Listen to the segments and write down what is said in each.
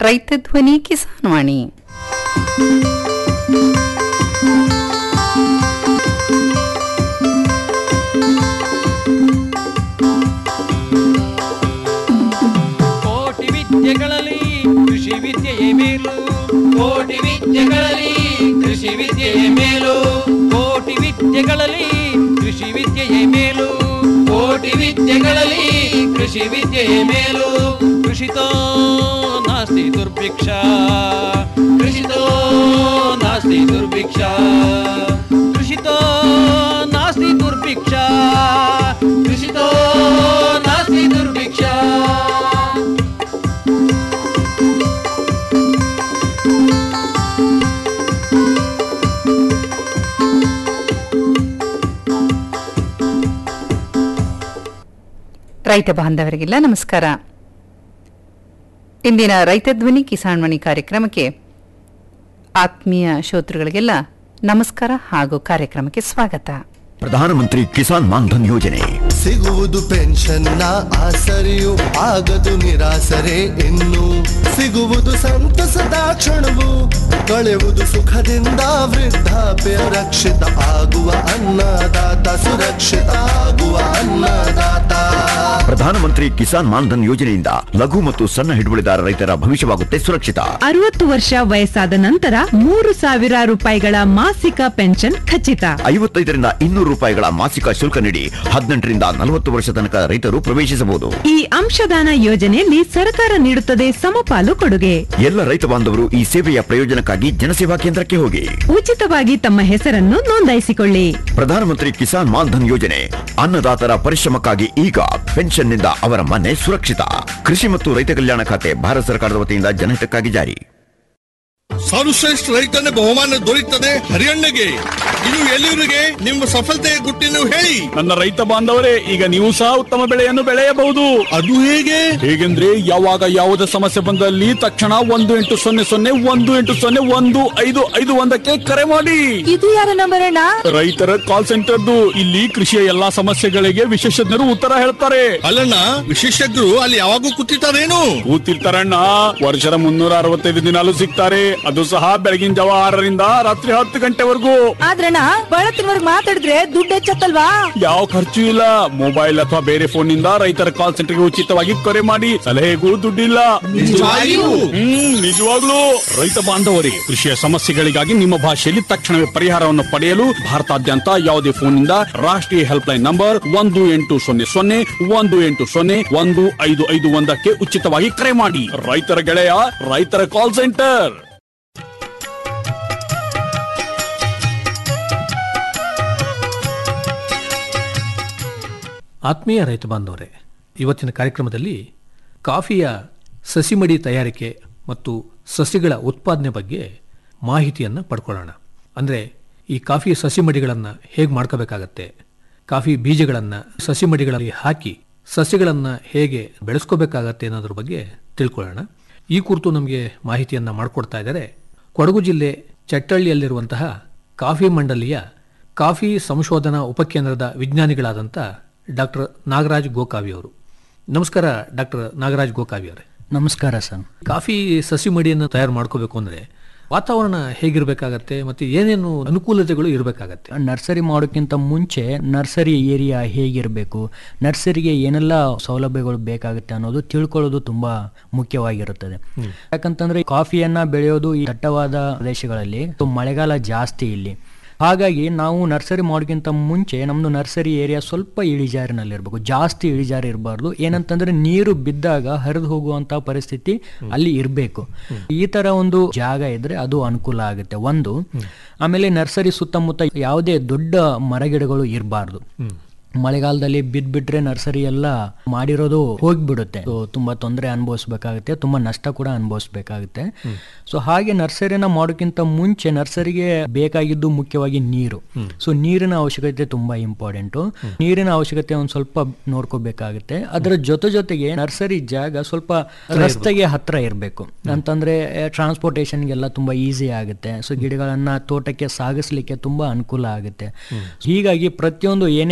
ರೈತ ಧ್ವನಿ ಕಿಸಾನ್ ವಾಣಿ ಕೋಟಿ ವಿದ್ಯೆಗಳಲ್ಲಿ ಕೃಷಿ ವಿದ್ಯೆಯೇ ಮೇಲು ಕೋಟಿ ವಿದ್ಯೆಗಳಲ್ಲಿ ಕೃಷಿ ವಿದ್ಯೆಯೇ ಮೇಲು ಕೋಟಿ ವಿದ್ಯೆಗಳಲ್ಲಿ ಕೃಷಿ ವಿದ್ಯೆಯೇ ಮೇಲು ಕೋಟಿ ವಿದ್ಯೆಗಳಲ್ಲಿ ಕೃಷಿ ವಿದ್ಯೆಯೇ ಮೇಲು ಕೃಷಿತೋ ನಾಸ್ತಿ ದುರ್ಭಿಕ್ಷ ಕೃಷಿತೋ ನಾಸ್ತಿ ದುರ್ಭಿಕ್ಷ ಕೃಷಿತೋ ನಾಸ್ತಿ ದುರ್ಭಿಕ್ಷ ಕೃಷಿತೋ ನಾಸ್ತಿ ದುರ್ಭಿಕ್ಷ ರೈತ ಬಾಂಧವರಿಗೆಲ್ಲ ನಮಸ್ಕಾರ ಇಂದಿನ ರೈತ ಧ್ವನಿ ಕಿಸಾನ್ ವಾಣಿ ಕಾರ್ಯಕ್ರಮಕ್ಕೆ ಆತ್ಮೀಯ ಶ್ರೋತೃಗಳಿಗೆಲ್ಲ ನಮಸ್ಕಾರ ಹಾಗೂ ಕಾರ್ಯಕ್ರಮಕ್ಕೆ ಸ್ವಾಗತ ಪ್ರಧಾನಮಂತ್ರಿ ಕಿಸಾನ್ ಮಾನ್ಧನ್ ಯೋಜನೆ ಸಿಗುವುದು ಪೆನ್ಷನ್ನ ಆಸರೆಯು ಆಗದು ನಿರಾಸರೆ ಇನ್ನು ಸಿಗುವುದು ಸಂತಸದ ಕ್ಷಣವು ಕಳೆಯುವುದು ಸುಖದಿಂದ ವೃದ್ಧಾಪ್ಯ ರಕ್ಷಿತ ಆಗುವ ಅನ್ನದಾತ ಸುರಕ್ಷಿತ ಆಗುವ ಅನ್ನದಾತ ಪ್ರಧಾನಮಂತ್ರಿ ಕಿಸಾನ್ ಮಾನ್ಧನ್ ಯೋಜನೆಯಿಂದ ಲಘು ಮತ್ತು ಸಣ್ಣ ಹಿಡುವಳಿದಾರ ರೈತರ ಭವಿಷ್ಯವಾಗುತ್ತೆ ಸುರಕ್ಷಿತ ಅರವತ್ತು ವರ್ಷ ವಯಸ್ಸಾದ ನಂತರ ಮೂರು ಸಾವಿರ ರೂಪಾಯಿಗಳ ಮಾಸಿಕ ಪೆನ್ಷನ್ ಖಚಿತ ಐವತ್ತೈದರಿಂದ ಇನ್ನೂರು ರೂಪಾಯಿಗಳ ಮಾಸಿಕ ಶುಲ್ಕ ನೀಡಿ ಹದಿನೆಂಟರಿಂದ ನಲವತ್ತು ವರ್ಷ ತನಕ ರೈತರು ಪ್ರವೇಶಿಸಬಹುದು ಈ ಅಂಶದಾನ ಯೋಜನೆಯಲ್ಲಿ ಸರ್ಕಾರ ನೀಡುತ್ತದೆ ಸಮಪಾಲು ಕೊಡುಗೆ ಎಲ್ಲ ರೈತ ಬಾಂಧವರು ಈ ಸೇವೆಯ ಪ್ರಯೋಜನಕ್ಕಾಗಿ ಜನಸೇವಾ ಕೇಂದ್ರಕ್ಕೆ ಹೋಗಿ ಉಚಿತವಾಗಿ ತಮ್ಮ ಹೆಸರನ್ನು ನೋಂದಾಯಿಸಿಕೊಳ್ಳಿ ಪ್ರಧಾನಮಂತ್ರಿ ಕಿಸಾನ್ ಮಾನ್ಧನ್ ಯೋಜನೆ ಅನ್ನದಾತರ ಪರಿಶ್ರಮಕ್ಕಾಗಿ ಈಗ ಪೆನ್ಷನ್ನಿಂದ ಅವರ ಮನೆ ಸುರಕ್ಷಿತ ಕೃಷಿ ಮತ್ತು ರೈತ ಕಲ್ಯಾಣ ಖಾತೆ ಭಾರತ ಸರ್ಕಾರದ ವತಿಯಿಂದ ಜನಹಿತಕ್ಕಾಗಿ ಜಾರಿ ಸರ್ವಶ್ರೇಷ್ಠ ರೈತನ ಬಹುಮಾನ ದೊರೆಯುತ್ತದೆ ಹರಿಯಣ್ಣಗೆ ಇದು ಎಲ್ಲಿವರಿಗೆ ನಿಮ್ಮ ಸಫಲತೆಯ ಗುಟ್ಟಿನ ಹೇಳಿ ನನ್ನ ರೈತ ಬಾಂಧವರೇ ಈಗ ನೀವು ಸಹ ಉತ್ತಮ ಬೆಳೆಯನ್ನು ಬೆಳೆಯಬಹುದು ಅದು ಹೇಗೆ ಹೇಗೆಂದ್ರೆ ಯಾವಾಗ ಯಾವುದೇ ಸಮಸ್ಯೆ ಬಂದಲ್ಲಿ ತಕ್ಷಣ ಒಂದು ಎಂಟು ಸೊನ್ನೆ ಸೊನ್ನೆ ಒಂದು ಎಂಟು ಸೊನ್ನೆ ಒಂದು ಐದು ಐದು ಒಂದಕ್ಕೆ ಕರೆ ಮಾಡಿ ಇದು ಯಾರ ನಂಬರ್ ಅಣ್ಣ ರೈತರ ಕಾಲ್ ಸೆಂಟರ್ದು ಇಲ್ಲಿ ಕೃಷಿಯ ಎಲ್ಲಾ ಸಮಸ್ಯೆಗಳಿಗೆ ವಿಶೇಷಜ್ಞರು ಉತ್ತರ ಹೇಳ್ತಾರೆ ಅಲ್ಲಣ್ಣ ವಿಶೇಷಜ್ಞರು ಅಲ್ಲಿ ಯಾವಾಗೂ ಕೂತಿರ್ತಾರೇನು ಕೂತಿರ್ತಾರಣ್ಣ ವರ್ಷದ ಮುನ್ನೂರ ಅರವತ್ತೈದು ದಿನಾಲು ಸಿಗ್ತಾರೆ ಅದು ಸಹ ಬೆಳಗಿನ ಜಾವ ಆರರಿಂದ ರಾತ್ರಿ ಹತ್ತು ಗಂಟೆವರೆಗೂ ಆದ್ರಣ್ಣ ಬಳತ್ತಿನವರ್ಗ್ ಮಾತಾಡಿದ್ರೆ ದುಡ್ಡು ಹೆಚ್ಚತ್ತಲ್ವಾ ಯಾವ ಖರ್ಚು ಇಲ್ಲ ಮೊಬೈಲ್ ಅಥವಾ ಬೇರೆ ಫೋನ್ ನಿಂದ ರೈತರ ಕಾಲ್ ಸೆಂಟರ್ಗೆ ಉಚಿತವಾಗಿ ಕರೆ ಮಾಡಿ ಸಲಹೆಗೂ ದುಡ್ಡಿಲ್ಲ ನಿಜವಾಗಿಯೂ? ಹ್ಮ್ ನಿಜವಾಗ್ಲೂ ರೈತ ಬಾಂಧವರೇ ಕೃಷಿಯ ಸಮಸ್ಯೆಗಳಿಗಾಗಿ ನಿಮ್ಮ ಭಾಷೆಯಲ್ಲಿ ತಕ್ಷಣವೇ ಪರಿಹಾರವನ್ನು ಪಡೆಯಲು ಭಾರತಾದ್ಯಂತ ಯಾವುದೇ ಫೋನ್ ನಿಂದ ರಾಷ್ಟ್ರೀಯ ಹೆಲ್ಪ್ ಲೈನ್ ನಂಬರ್ ಒಂದು ಎಂಟು ಸೊನ್ನೆ ಸೊನ್ನೆ ಒಂದು ಎಂಟು ಸೊನ್ನೆ ಒಂದು ಐದು ಐದು ಒಂದಕ್ಕೆ ಉಚಿತವಾಗಿ ಕರೆ ಮಾಡಿ ರೈತರ ಗೆಳೆಯ ರೈತರ ಕಾಲ್ ಸೆಂಟರ್ ಆತ್ಮೀಯ ರೈತ ಬಾಂಧವರೇ ಇವತ್ತಿನ ಕಾರ್ಯಕ್ರಮದಲ್ಲಿ ಕಾಫಿಯ ಸಸಿಮಡಿ ತಯಾರಿಕೆ ಮತ್ತು ಸಸಿಗಳ ಉತ್ಪಾದನೆ ಬಗ್ಗೆ ಮಾಹಿತಿಯನ್ನು ಪಡ್ಕೊಳ್ಳೋಣ ಅಂದರೆ ಈ ಕಾಫಿ ಸಸಿಮಡಿಗಳನ್ನು ಹೇಗೆ ಮಾಡ್ಕೋಬೇಕಾಗತ್ತೆ ಕಾಫಿ ಬೀಜಗಳನ್ನು ಸಸಿಮಡಿಗಳಲ್ಲಿ ಹಾಕಿ ಸಸ್ಯಗಳನ್ನು ಹೇಗೆ ಬೆಳೆಸ್ಕೋಬೇಕಾಗತ್ತೆ ಅನ್ನೋದ್ರ ಬಗ್ಗೆ ತಿಳ್ಕೊಳ್ಳೋಣ ಈ ಕುರಿತು ನಮಗೆ ಮಾಹಿತಿಯನ್ನು ಮಾಡಿಕೊಡ್ತಾ ಇದ್ದಾರೆ ಕೊಡಗು ಜಿಲ್ಲೆ ಚಟ್ಟಳ್ಳಿಯಲ್ಲಿರುವಂತಹ ಕಾಫಿ ಮಂಡಲಿಯ ಕಾಫಿ ಸಂಶೋಧನಾ ಉಪಕೇಂದ್ರದ ವಿಜ್ಞಾನಿಗಳಾದಂಥ ಡಾಕ್ಟರ್ ನಾಗರಾಜ್ ಗೋಕಾವಿ ಅವರು ನಮಸ್ಕಾರ ಡಾಕ್ಟರ್ ನಾಗರಾಜ್ ಗೋಕಾವಿ ಅವರೇ ನಮಸ್ಕಾರ ಸರ್ ಕಾಫಿ ಸಸಿ ಮಡಿಯನ್ನು ತಯಾರು ಮಾಡ್ಕೋಬೇಕು ಅಂದರೆ ವಾತಾವರಣ ಹೇಗಿರಬೇಕಾಗತ್ತೆ ಮತ್ತು ಏನೇನು ಅನುಕೂಲತೆಗಳು ಇರಬೇಕಾಗತ್ತೆ ನರ್ಸರಿ ಮಾಡೋಕ್ಕಿಂತ ಮುಂಚೆ ನರ್ಸರಿ ಏರಿಯಾ ಹೇಗಿರಬೇಕು ನರ್ಸರಿಗೆ ಏನೆಲ್ಲ ಸೌಲಭ್ಯಗಳು ಬೇಕಾಗುತ್ತೆ ಅನ್ನೋದು ತಿಳ್ಕೊಳ್ಳೋದು ತುಂಬಾ ಮುಖ್ಯವಾಗಿರುತ್ತದೆ ಯಾಕಂತಂದ್ರೆ ಕಾಫಿಯನ್ನ ಬೆಳೆಯೋದು ಈ ದಟ್ಟವಾದ ಪ್ರದೇಶಗಳಲ್ಲಿ ಮಳೆಗಾಲ ಜಾಸ್ತಿ ಇಲ್ಲಿ ಹಾಗಾಗಿ ನಾವು ನರ್ಸರಿ ಮಾಡೋಕ್ಕಿಂತ ಮುಂಚೆ ನಮ್ದು ನರ್ಸರಿ ಏರಿಯಾ ಸ್ವಲ್ಪ ಇಳಿಜಾರಿನಲ್ಲಿರ್ಬೇಕು ಜಾಸ್ತಿ ಇಳಿಜಾರು ಇರಬಾರ್ದು ಏನಂತಂದ್ರೆ ನೀರು ಬಿದ್ದಾಗ ಹರಿದು ಹೋಗುವಂತ ಪರಿಸ್ಥಿತಿ ಅಲ್ಲಿ ಇರಬೇಕು ಈ ತರ ಒಂದು ಜಾಗ ಇದ್ರೆ ಅದು ಅನುಕೂಲ ಆಗುತ್ತೆ ಒಂದು ಆಮೇಲೆ ನರ್ಸರಿ ಸುತ್ತಮುತ್ತ ಯಾವುದೇ ದೊಡ್ಡ ಮರಗಿಡಗಳು ಇರಬಾರ್ದು ಮಳೆಗಾಲದಲ್ಲಿ ಬಿದ್ಬಿಟ್ರೆ ನರ್ಸರಿ ಎಲ್ಲ ಮಾಡಿರೋದು ಹೋಗ್ಬಿಡುತ್ತೆ ಸೊ ತುಂಬಾ ತೊಂದರೆ ಅನುಭವಿಸ್ಬೇಕಾಗುತ್ತೆ ತುಂಬಾ ನಷ್ಟ ಕೂಡ ಅನುಭವಿಸ್ಬೇಕಾಗುತ್ತೆ ಸೊ ಹಾಗೆ ನರ್ಸರಿನ ಮಾಡೋಕ್ಕಿಂತ ಮುಂಚೆ ನರ್ಸರಿಗೆ ಬೇಕಾಗಿದ್ದು ಮುಖ್ಯವಾಗಿ ನೀರು ಸೊ ನೀರಿನ ಅವಶ್ಯಕತೆ ತುಂಬಾ ಇಂಪಾರ್ಟೆಂಟ್ ನೀರಿನ ಅವಶ್ಯಕತೆ ಒಂದ್ ಸ್ವಲ್ಪ ನೋಡ್ಕೋಬೇಕಾಗುತ್ತೆ ಅದರ ಜೊತೆ ಜೊತೆಗೆ ನರ್ಸರಿ ಜಾಗ ಸ್ವಲ್ಪ ರಸ್ತೆಗೆ ಹತ್ರ ಇರಬೇಕು ಅಂತಂದ್ರೆ ಟ್ರಾನ್ಸ್ಪೋರ್ಟೇಷನ್ಗೆಲ್ಲ ತುಂಬಾ ಈಸಿ ಆಗುತ್ತೆ ಸೊ ಗಿಡಗಳನ್ನ ತೋಟಕ್ಕೆ ಸಾಗಿಸ್ಲಿಕ್ಕೆ ತುಂಬಾ ಅನುಕೂಲ ಆಗುತ್ತೆ ಹೀಗಾಗಿ ಪ್ರತಿಯೊಂದು ಏನೇ ಒಂದು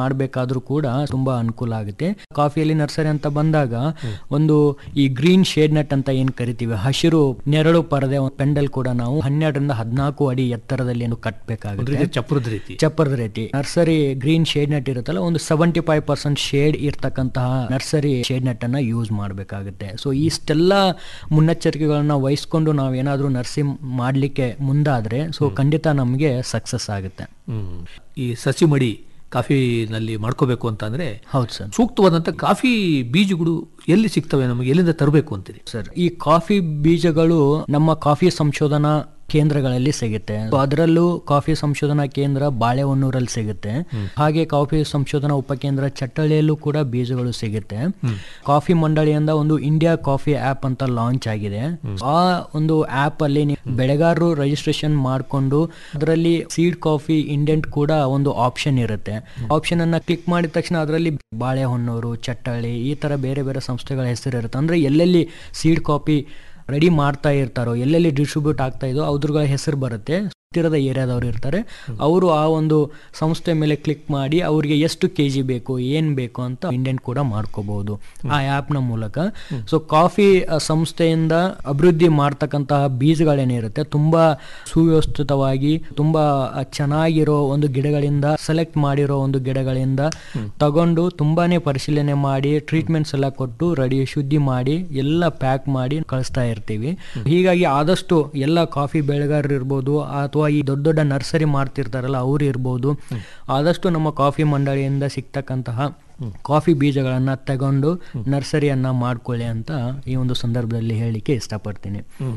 ಮಾಡಬೇಕಾದ್ರೂ ಕೂಡ ತುಂಬಾ ಅನುಕೂಲ ಆಗುತ್ತೆ ಕಾಫಿಯಲ್ಲಿ ನರ್ಸರಿ ಅಂತ ಬಂದಾಗ ಒಂದು ಈ ಗ್ರೀನ್ ಶೇಡ್ ನಟ್ ಅಂತ ಏನ್ ಕರಿತೀವಿ ಹಸಿರು ನೆರಳು ಪರದೆ ಪೆಂಡಲ್ ಕೂಡ ನಾವು ಹನ್ನೆರಡರಿಂದ ಹದಿನಾಲ್ಕು ಅಡಿ ಎತ್ತರದಲ್ಲಿ ಏನು ಅಂದ್ರೆ ಕಟ್ಟಬೇಕಾಗುತ್ತೆ ಇದು ಚಪ್ರದ ರೀತಿ ಚಪ್ಪರದ ರೀತಿ ನರ್ಸರಿ ಗ್ರೀನ್ ಶೇಡ್ ನೆಟ್ ಇರುತ್ತಲ್ಲ ಒಂದು ಸೆವೆಂಟಿ ಫೈವ್ ಪರ್ಸೆಂಟ್ ಶೇಡ್ ಇರ್ತಕ್ಕಂತಹ ನರ್ಸರಿ ಶೇಡ್ ನೆಟ್ ಅನ್ನ ಯೂಸ್ ಮಾಡಬೇಕಾಗುತ್ತೆ ಸೊ ಇಷ್ಟೆಲ್ಲ ಮುನ್ನೆಚ್ಚರಿಕೆಗಳನ್ನ ವಹಿಸ್ಕೊಂಡು ನಾವು ಏನಾದ್ರೂ ನರ್ಸಿಂಗ್ ಮಾಡ್ಲಿಕ್ಕೆ ಮುಂದಾದ್ರೆ ಸೊ ಖಂಡಿತ ನಮಗೆ ಸಕ್ಸಸ್ ಆಗುತ್ತೆ ಹ್ಮ್. ಈ ಸಸಿ ಮಡಿ ಕಾಫಿನಲ್ಲಿ ಮಾಡ್ಕೋಬೇಕು ಅಂತ ಅಂದ್ರೆ ಹೌದು ಸರ್ ಸೂಕ್ತವಾದಂತ ಕಾಫಿ ಬೀಜಗಳು ಎಲ್ಲಿ ಸಿಗ್ತವೆ ನಮಗೆ ಎಲ್ಲಿಂದ ತರಬೇಕು ಅಂತೀರಿ ಸರ್ ಈ ಕಾಫಿ ಬೀಜಗಳು ನಮ್ಮ ಕಾಫಿ ಸಂಶೋಧನಾ ಕೇಂದ್ರಗಳಲ್ಲಿ ಸಿಗುತ್ತೆ So, ಅದರಲ್ಲೂ ಕಾಫಿ ಸಂಶೋಧನಾ ಕೇಂದ್ರ ಬಾಳೆಹೊನ್ನೂರಲ್ಲಿ ಸಿಗುತ್ತೆ ಹಾಗೆ ಕಾಫಿ ಸಂಶೋಧನಾ ಉಪಕೇಂದ್ರ ಚಟ್ಟಳ್ಳಿಯಲ್ಲೂ ಕೂಡ ಬೀಜಗಳು ಸಿಗುತ್ತೆ ಕಾಫಿ ಮಂಡಳಿಯಿಂದ ಒಂದು ಇಂಡಿಯಾ ಕಾಫಿ ಆಪ್ ಅಂತ ಲಾಂಚ್ ಆಗಿದೆ ಆ ಒಂದು ಆಪ್ ಅಲ್ಲಿ ನೀವು ಬೆಳೆಗಾರರು ರಿಜಿಸ್ಟ್ರೇಷನ್ ಮಾಡಿಕೊಂಡು ಅದರಲ್ಲಿ ಸೀಡ್ ಕಾಫಿ ಇಂಡೆಂಟ್ ಕೂಡ ಒಂದು ಆಪ್ಷನ್ ಇರುತ್ತೆ ಆಪ್ಷನ್ ಅನ್ನ ಕ್ಲಿಕ್ ಮಾಡಿದ ತಕ್ಷಣ ಅದರಲ್ಲಿ ಬಾಳೆಹೊನ್ನೂರು ಚಟ್ಟಳ್ಳಿ ಈ ತರ ಬೇರೆ ಬೇರೆ ಸಂಸ್ಥೆಗಳ ಹೆಸರು ಇರುತ್ತೆ ಅಂದ್ರೆ ಎಲ್ಲೆಲ್ಲಿ ಸೀಡ್ ಕಾಫಿ ರೆಡಿ ಮಾಡ್ತಾ ಇರ್ತಾರೋ ಎಲ್ಲೆಲ್ಲಿ ಡಿಸ್ಟ್ರಿಬ್ಯೂಟ್ ಆಗ್ತಾ ಇದೋ ಅದ್ರಗಳ ಹೆಸರು ಬರುತ್ತೆ ಹತ್ತಿರದ ಏರಿಯಾದವ್ರು ಇರ್ತಾರೆ ಅವರು ಆ ಒಂದು ಸಂಸ್ಥೆ ಮೇಲೆ ಕ್ಲಿಕ್ ಮಾಡಿ ಅವರಿಗೆ ಎಷ್ಟು ಕೆ ಜಿ ಬೇಕು ಏನು ಬೇಕು ಅಂತ ಇಂಡೆಂಟ್ ಕೂಡ ಮಾಡ್ಕೋಬಹುದು ಆ ಆ್ಯಪ್ನ ಮೂಲಕ ಸೊ ಕಾಫಿ ಆ, ಸಂಸ್ಥೆಯಿಂದ ಅಭಿವೃದ್ಧಿ ಮಾಡ್ತಕ್ಕಂತಹ ಬೀಜಗಳೇನಿರುತ್ತೆ ತುಂಬಾ ಸುವ್ಯವಸ್ಥಿತವಾಗಿ ತುಂಬಾ ಆ, ಚೆನ್ನಾಗಿರೋ ಒಂದು ಗಿಡಗಳಿಂದ ಸೆಲೆಕ್ಟ್ ಮಾಡಿರೋ ಒಂದು ಗಿಡಗಳಿಂದ ತಗೊಂಡು ತುಂಬಾನೇ ಪರಿಶೀಲನೆ ಮಾಡಿ ಟ್ರೀಟ್ಮೆಂಟ್ಸ್ ಎಲ್ಲ ಕೊಟ್ಟು ರೆಡಿ ಶುದ್ಧಿ ಮಾಡಿ ಎಲ್ಲ ಪ್ಯಾಕ್ ಮಾಡಿ ಕಳಿಸ್ತಾ ಇರ್ತೀವಿ ಹೀಗಾಗಿ ಆದಷ್ಟು ಎಲ್ಲ ಕಾಫಿ ಬೆಳೆಗಾರರು ಇರ್ಬೋದು ಅಥವಾ ಈ ದೊಡ್ಡ ದೊಡ್ಡ ನರ್ಸರಿ ಮಾಡ್ತಿರ್ತಾರಲ್ಲ ಅವ್ರು ಇರ್ಬೋದು ಆದಷ್ಟು ನಮ್ಮ ಕಾಫಿ ಮಂಡಳಿಯಿಂದ ಸಿಗ್ತಕ್ಕಂತಹ ಕಾಫಿ ಬೀಜಗಳನ್ನ ತಗೊಂಡು ನರ್ಸರಿಯನ್ನ ಮಾಡ್ಕೊಳ್ಳಿ ಅಂತ ಈ ಒಂದು ಸಂದರ್ಭದಲ್ಲಿ ಹೇಳಲಿಕ್ಕೆ ಇಷ್ಟಪಡ್ತೀನಿ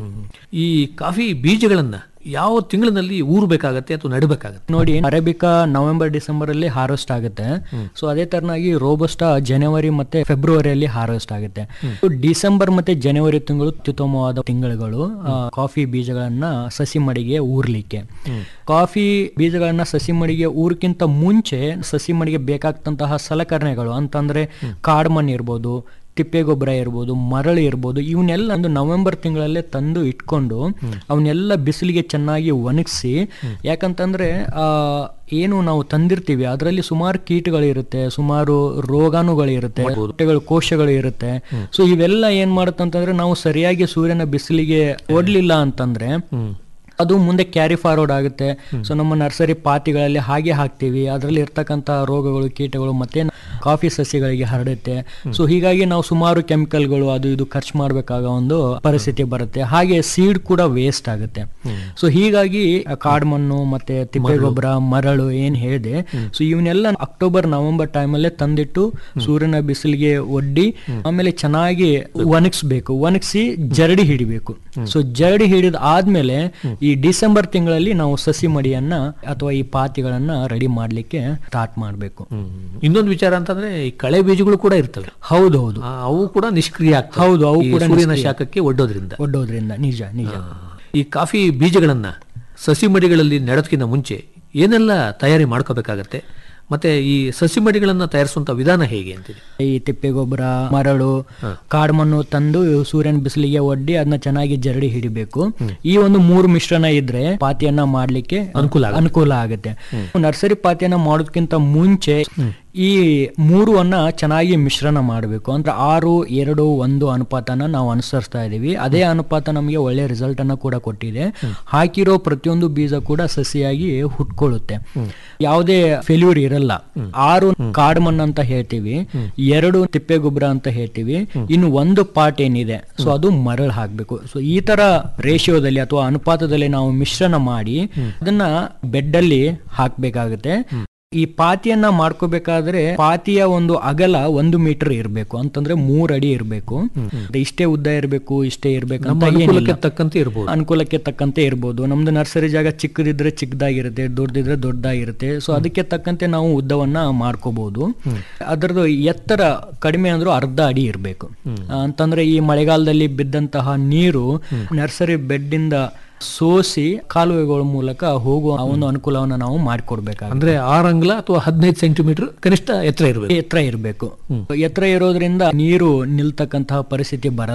ಈ ಕಾಫಿ ಬೀಜಗಳನ್ನ ಯಾವ ತಿಂಗಳಿನಲ್ಲಿ ಊರ್ಬೇಕಾಗತ್ತೆ ಅಥವಾ ನೆಡಬೇಕಾಗತ್ತೆ ನೋಡಿ ಅರೇಬಿಕಾ ನವೆಂಬರ್ ಡಿಸೆಂಬರ್ ಅಲ್ಲಿ ಹಾರ್ವೆಸ್ಟ್ ಆಗುತ್ತೆ ಸೊ ಅದೇ ತರನಾಗಿ ರೋಬಸ್ಟಾ ಜನವರಿ ಮತ್ತೆ ಫೆಬ್ರವರಿಯಲ್ಲಿ ಹಾರ್ವೆಸ್ಟ್ ಆಗುತ್ತೆ So, ಡಿಸೆಂಬರ್ ಮತ್ತೆ ಜನವರಿ ತಿಂಗಳು ಅತ್ಯುತ್ತಮವಾದ ತಿಂಗಳುಗಳು ಆ, ಕಾಫಿ ಬೀಜಗಳನ್ನ ಸಸಿ ಮಡಿಗೆ ಊರ್ಲಿಕ್ಕೆ ಕಾಫಿ ಬೀಜಗಳನ್ನ ಸಸಿ ಮಡಿಗೆ ಊರ್ಕಿಂತ ಮುಂಚೆ ಸಸಿ ಮಡಿಗೆ ಬೇಕಾಗ್ತಂತಹ ಸಲಕರಣೆಗಳು ಅಂತಂದ್ರೆ ಕಾಡ್ಮಣ್ ಇರ್ಬೋದು ತಿಪ್ಪೆ ಗೊಬ್ಬರ ಇರ್ಬೋದು ಮರಳು ಇರ್ಬೋದು ಇವನ್ನೆಲ್ಲ ಒಂದು ನವೆಂಬರ್ ತಿಂಗಳಲ್ಲೇ ತಂದು ಇಟ್ಕೊಂಡು ಅವನ್ನೆಲ್ಲ ಬಿಸಿಲಿಗೆ ಚೆನ್ನಾಗಿ ಒಣಗಿಸಿ ಯಾಕಂತಂದ್ರೆ ಆ ಏನು ನಾವು ತಂದಿರ್ತೀವಿ ಅದರಲ್ಲಿ ಸುಮಾರು ಕೀಟಗಳು ಇರುತ್ತೆ ಸುಮಾರು ರೋಗಾಣುಗಳು ಇರುತ್ತೆ ಮೊಟ್ಟೆಗಳು ಕೋಶಗಳು ಇರುತ್ತೆ ಸೊ ಇವೆಲ್ಲ ಏನ್ ಮಾಡುತ್ತೆ ಅಂತಂದ್ರೆ ನಾವು ಸರಿಯಾಗಿ ಸೂರ್ಯನ ಬಿಸಿಲಿಗೆ ಓಡ್ಲಿಲ್ಲ ಅಂತಂದ್ರೆ ಅದು ಮುಂದೆ ಕ್ಯಾರಿ ಫಾರ್ವರ್ಡ್ ಆಗುತ್ತೆ ಸೊ ನಮ್ಮ ನರ್ಸರಿ ಪಾತಿಗಳಲ್ಲಿ ಹಾಗೆ ಹಾಕ್ತೀವಿ ಅದರಲ್ಲಿ ಇರ್ತಕ್ಕಂಥ ರೋಗಗಳು ಕೀಟಗಳು ಮತ್ತೆ ಕಾಫಿ ಸಸ್ಯಗಳಿಗೆ ಹರಡುತ್ತೆ ಸೊ ಹೀಗಾಗಿ ನಾವು ಸುಮಾರು ಕೆಮಿಕಲ್ಗಳು ಅದು ಇದು ಖರ್ಚು ಮಾಡಬೇಕಾಗ ಒಂದು ಪರಿಸ್ಥಿತಿ ಬರುತ್ತೆ ಹಾಗೆ ಸೀಡ್ ಕೂಡ ವೇಸ್ಟ್ ಆಗುತ್ತೆ ಸೊ ಹೀಗಾಗಿ ಕಾಡ್ಮಣ್ಣು ಮತ್ತೆ ತಿಪ್ಪೆ ಗೊಬ್ಬರ ಮರಳು ಏನ್ ಹೇಳಿದೆ ಸೊ ಇವನ್ನೆಲ್ಲ ಅಕ್ಟೋಬರ್ ನವೆಂಬರ್ ಟೈಮಲ್ಲೇ ತಂದಿಟ್ಟು ಸೂರ್ಯನ ಬಿಸಿಲಿಗೆ ಒಡ್ಡಿ ಆಮೇಲೆ ಚೆನ್ನಾಗಿ ಒಣಗಿಸ್ಬೇಕು ಒಣಗಿಸಿ ಜರಡಿ ಹಿಡಿಬೇಕು ಸೊ ಜರಡಿ ಹಿಡಿದ ಆದ್ಮೇಲೆ ಈ ಡಿಸೆಂಬರ್ ತಿಂಗಳಲ್ಲಿ ನಾವು ಸಸಿ ಮಡಿಯನ್ನ ಅಥವಾ ಈ ಪಾತಿಗಳನ್ನ ರೆಡಿ ಮಾಡ್ಲಿಕ್ಕೆ ಸ್ಟಾರ್ಟ್ ಮಾಡ್ಬೇಕು ಇನ್ನೊಂದು ವಿಚಾರ ಅಂತಂದ್ರೆ ಈ ಕಳೆ ಬೀಜಗಳು ಕೂಡ ಇರ್ತವೆ ಹೌದು ಹೌದು ಆ, ಅವು ಕೂಡ ನಿಷ್ಕ್ರಿಯ ಆಗ್ತವೆ ಹೌದು, ಅವು ಈ ಕೂಡ ಸೂರ್ಯನ ನಿಷ್ಕ್ರಿಯ. ಶಾಖಕ್ಕೆ ಒಡ್ಡೋದ್ರಿಂದ ಒಡ್ಡೋದ್ರಿಂದ ನಿಜ ನಿಜ ಈ ಕಾಫಿ ಬೀಜಗಳನ್ನ ಸಸಿ ಮಡಿಗಳಲ್ಲಿ ನೆಡೋದಕ್ಕಿಂತ ಮುಂಚೆ ಏನೆಲ್ಲ ತಯಾರಿ ಮಾಡ್ಕೋಬೇಕಾಗತ್ತೆ ಮತ್ತೆ ಈ ಸಸಿ ಮಡಿಗಳನ್ನ ತಯಾರಿಸುವಂತ ವಿಧಾನ ಹೇಗೆ ಅಂತೀರಿ ಈ ತಿಪ್ಪೆ ಗೊಬ್ಬರ ಮರಳು ಕಾಡ್ಮಣ್ಣು ತಂದು ಸೂರ್ಯನ ಬಿಸಿಲಿಗೆ ಒಡ್ಡಿ ಅದನ್ನ ಚೆನ್ನಾಗಿ ಜರಡಿ ಹಿಡಿಬೇಕು ಈ ಒಂದು ಮೂರು ಮಿಶ್ರಣ ಇದ್ರೆ ಪಾತಿಯನ್ನ ಮಾಡ್ಲಿಕ್ಕೆ ಅನುಕೂಲ ಆಗುತ್ತೆ. ಅನುಕೂಲ ಆಗುತ್ತೆ ನರ್ಸರಿ ಪಾತಿಯನ್ನ ಮಾಡೋದಕ್ಕಿಂತ ಮುಂಚೆ ಈ ಮೂರನ್ನ ಚೆನ್ನಾಗಿ ಮಿಶ್ರಣ ಮಾಡಬೇಕು ಅಂದ್ರೆ ಆರು ಎರಡು ಒಂದು ಅನುಪಾತನ ನಾವು ಅನುಸರಿಸ್ತಾ ಇದೀವಿ ಅದೇ ಅನುಪಾತ ನಮಗೆ ಒಳ್ಳೆ ರಿಸಲ್ಟ್ ಅನ್ನ ಕೂಡ ಕೊಟ್ಟಿದೆ ಹಾಕಿರೋ ಪ್ರತಿಯೊಂದು ಬೀಜ ಕೂಡ ಸಸಿಯಾಗಿ ಹುಟ್ಕೊಳ್ಳುತ್ತೆ ಯಾವುದೇ ಫೇಲ್ಯೂರ್ ಇರಲ್ಲ ಆರು ಕಾಡ್ಮಣ್ಣು ಅಂತ ಹೇಳ್ತೀವಿ ಎರಡು ತಿಪ್ಪೆ ಗೊಬ್ಬರ ಅಂತ ಹೇಳ್ತೀವಿ ಇನ್ನು ಒಂದು ಪಾರ್ಟ್ ಏನಿದೆ ಸೊ ಅದು ಮರಳು ಹಾಕ್ಬೇಕು ಸೊ ಈ ತರ ರೇಷಿಯೋದಲ್ಲಿ ಅಥವಾ ಅನುಪಾತದಲ್ಲಿ ನಾವು ಮಿಶ್ರಣ ಮಾಡಿ ಅದನ್ನ ಬೆಡ್ ಅಲ್ಲಿ ಹಾಕ್ಬೇಕಾಗುತ್ತೆ ಈ ಪಾತಿಯನ್ನ ಮಾಡ್ಕೋಬೇಕಾದ್ರೆ ಪಾತಿಯ ಒಂದು ಅಗಲ ಒಂದು ಮೀಟರ್ ಇರಬೇಕು ಅಂತಂದ್ರೆ ಮೂರ್ ಅಡಿ ಇರಬೇಕು ಇಷ್ಟೇ ಉದ್ದ ಇರಬೇಕು ಇಷ್ಟೇ ಇರ್ಬೇಕು ನಮ್ಮ ಅಂತ ಏನಿಲ್ಲ. ಅನುಕೂಲಕ್ಕೆ ತಕ್ಕಂತೆ ಇರ್ಬೋದು ಅನುಕೂಲಕ್ಕೆ ತಕ್ಕಂತೆ ಇರ್ಬೋದು ನಮ್ದು ನರ್ಸರಿ ಜಾಗ ಚಿಕ್ಕದಿದ್ರೆ ಚಿಕ್ಕದಾಗಿರುತ್ತೆ ದೊಡ್ಡದಿದ್ರೆ ದೊಡ್ಡದಾಗಿರುತ್ತೆ ಸೊ ಅದಕ್ಕೆ ತಕ್ಕಂತೆ ನಾವು ಉದ್ದವನ್ನ ಮಾಡ್ಕೋಬಹುದು ಅದರದ್ದು ಎತ್ತರ ಕಡಿಮೆ ಅಂದ್ರೂ ಅರ್ಧ ಅಡಿ ಇರಬೇಕು ಅಂತಂದ್ರೆ ಈ ಮಳೆಗಾಲದಲ್ಲಿ ಬಿದ್ದಂತಹ ನೀರು ನರ್ಸರಿ ಬೆಡ್ ಇಂದ ಸೋಸಿ ಕಾಲುವೆಗಳ ಮೂಲಕ ಹೋಗುವ ಆ ಒಂದು ಅನುಕೂಲವನ್ನ ನಾವು ಮಾಡಿಕೊಡ್ಬೇಕಾಗುತ್ತೆ ಅಂದ್ರೆ ಆರು ಅಂಗ್ಲ ಅಥವಾ ಹದಿನೈದು ಸೆಂಟಿಮೀಟರ್ ಕನಿಷ್ಠ ಎತ್ತರ ಇರಬೇಕು ಎತ್ತರ ಇರಬೇಕು ಎತ್ತರ ಇರೋದ್ರಿಂದ ನೀರು ನಿಲ್ತಕ್ಕಂತಹ ಪರಿಸ್ಥಿತಿ ಬರಲ್ಲ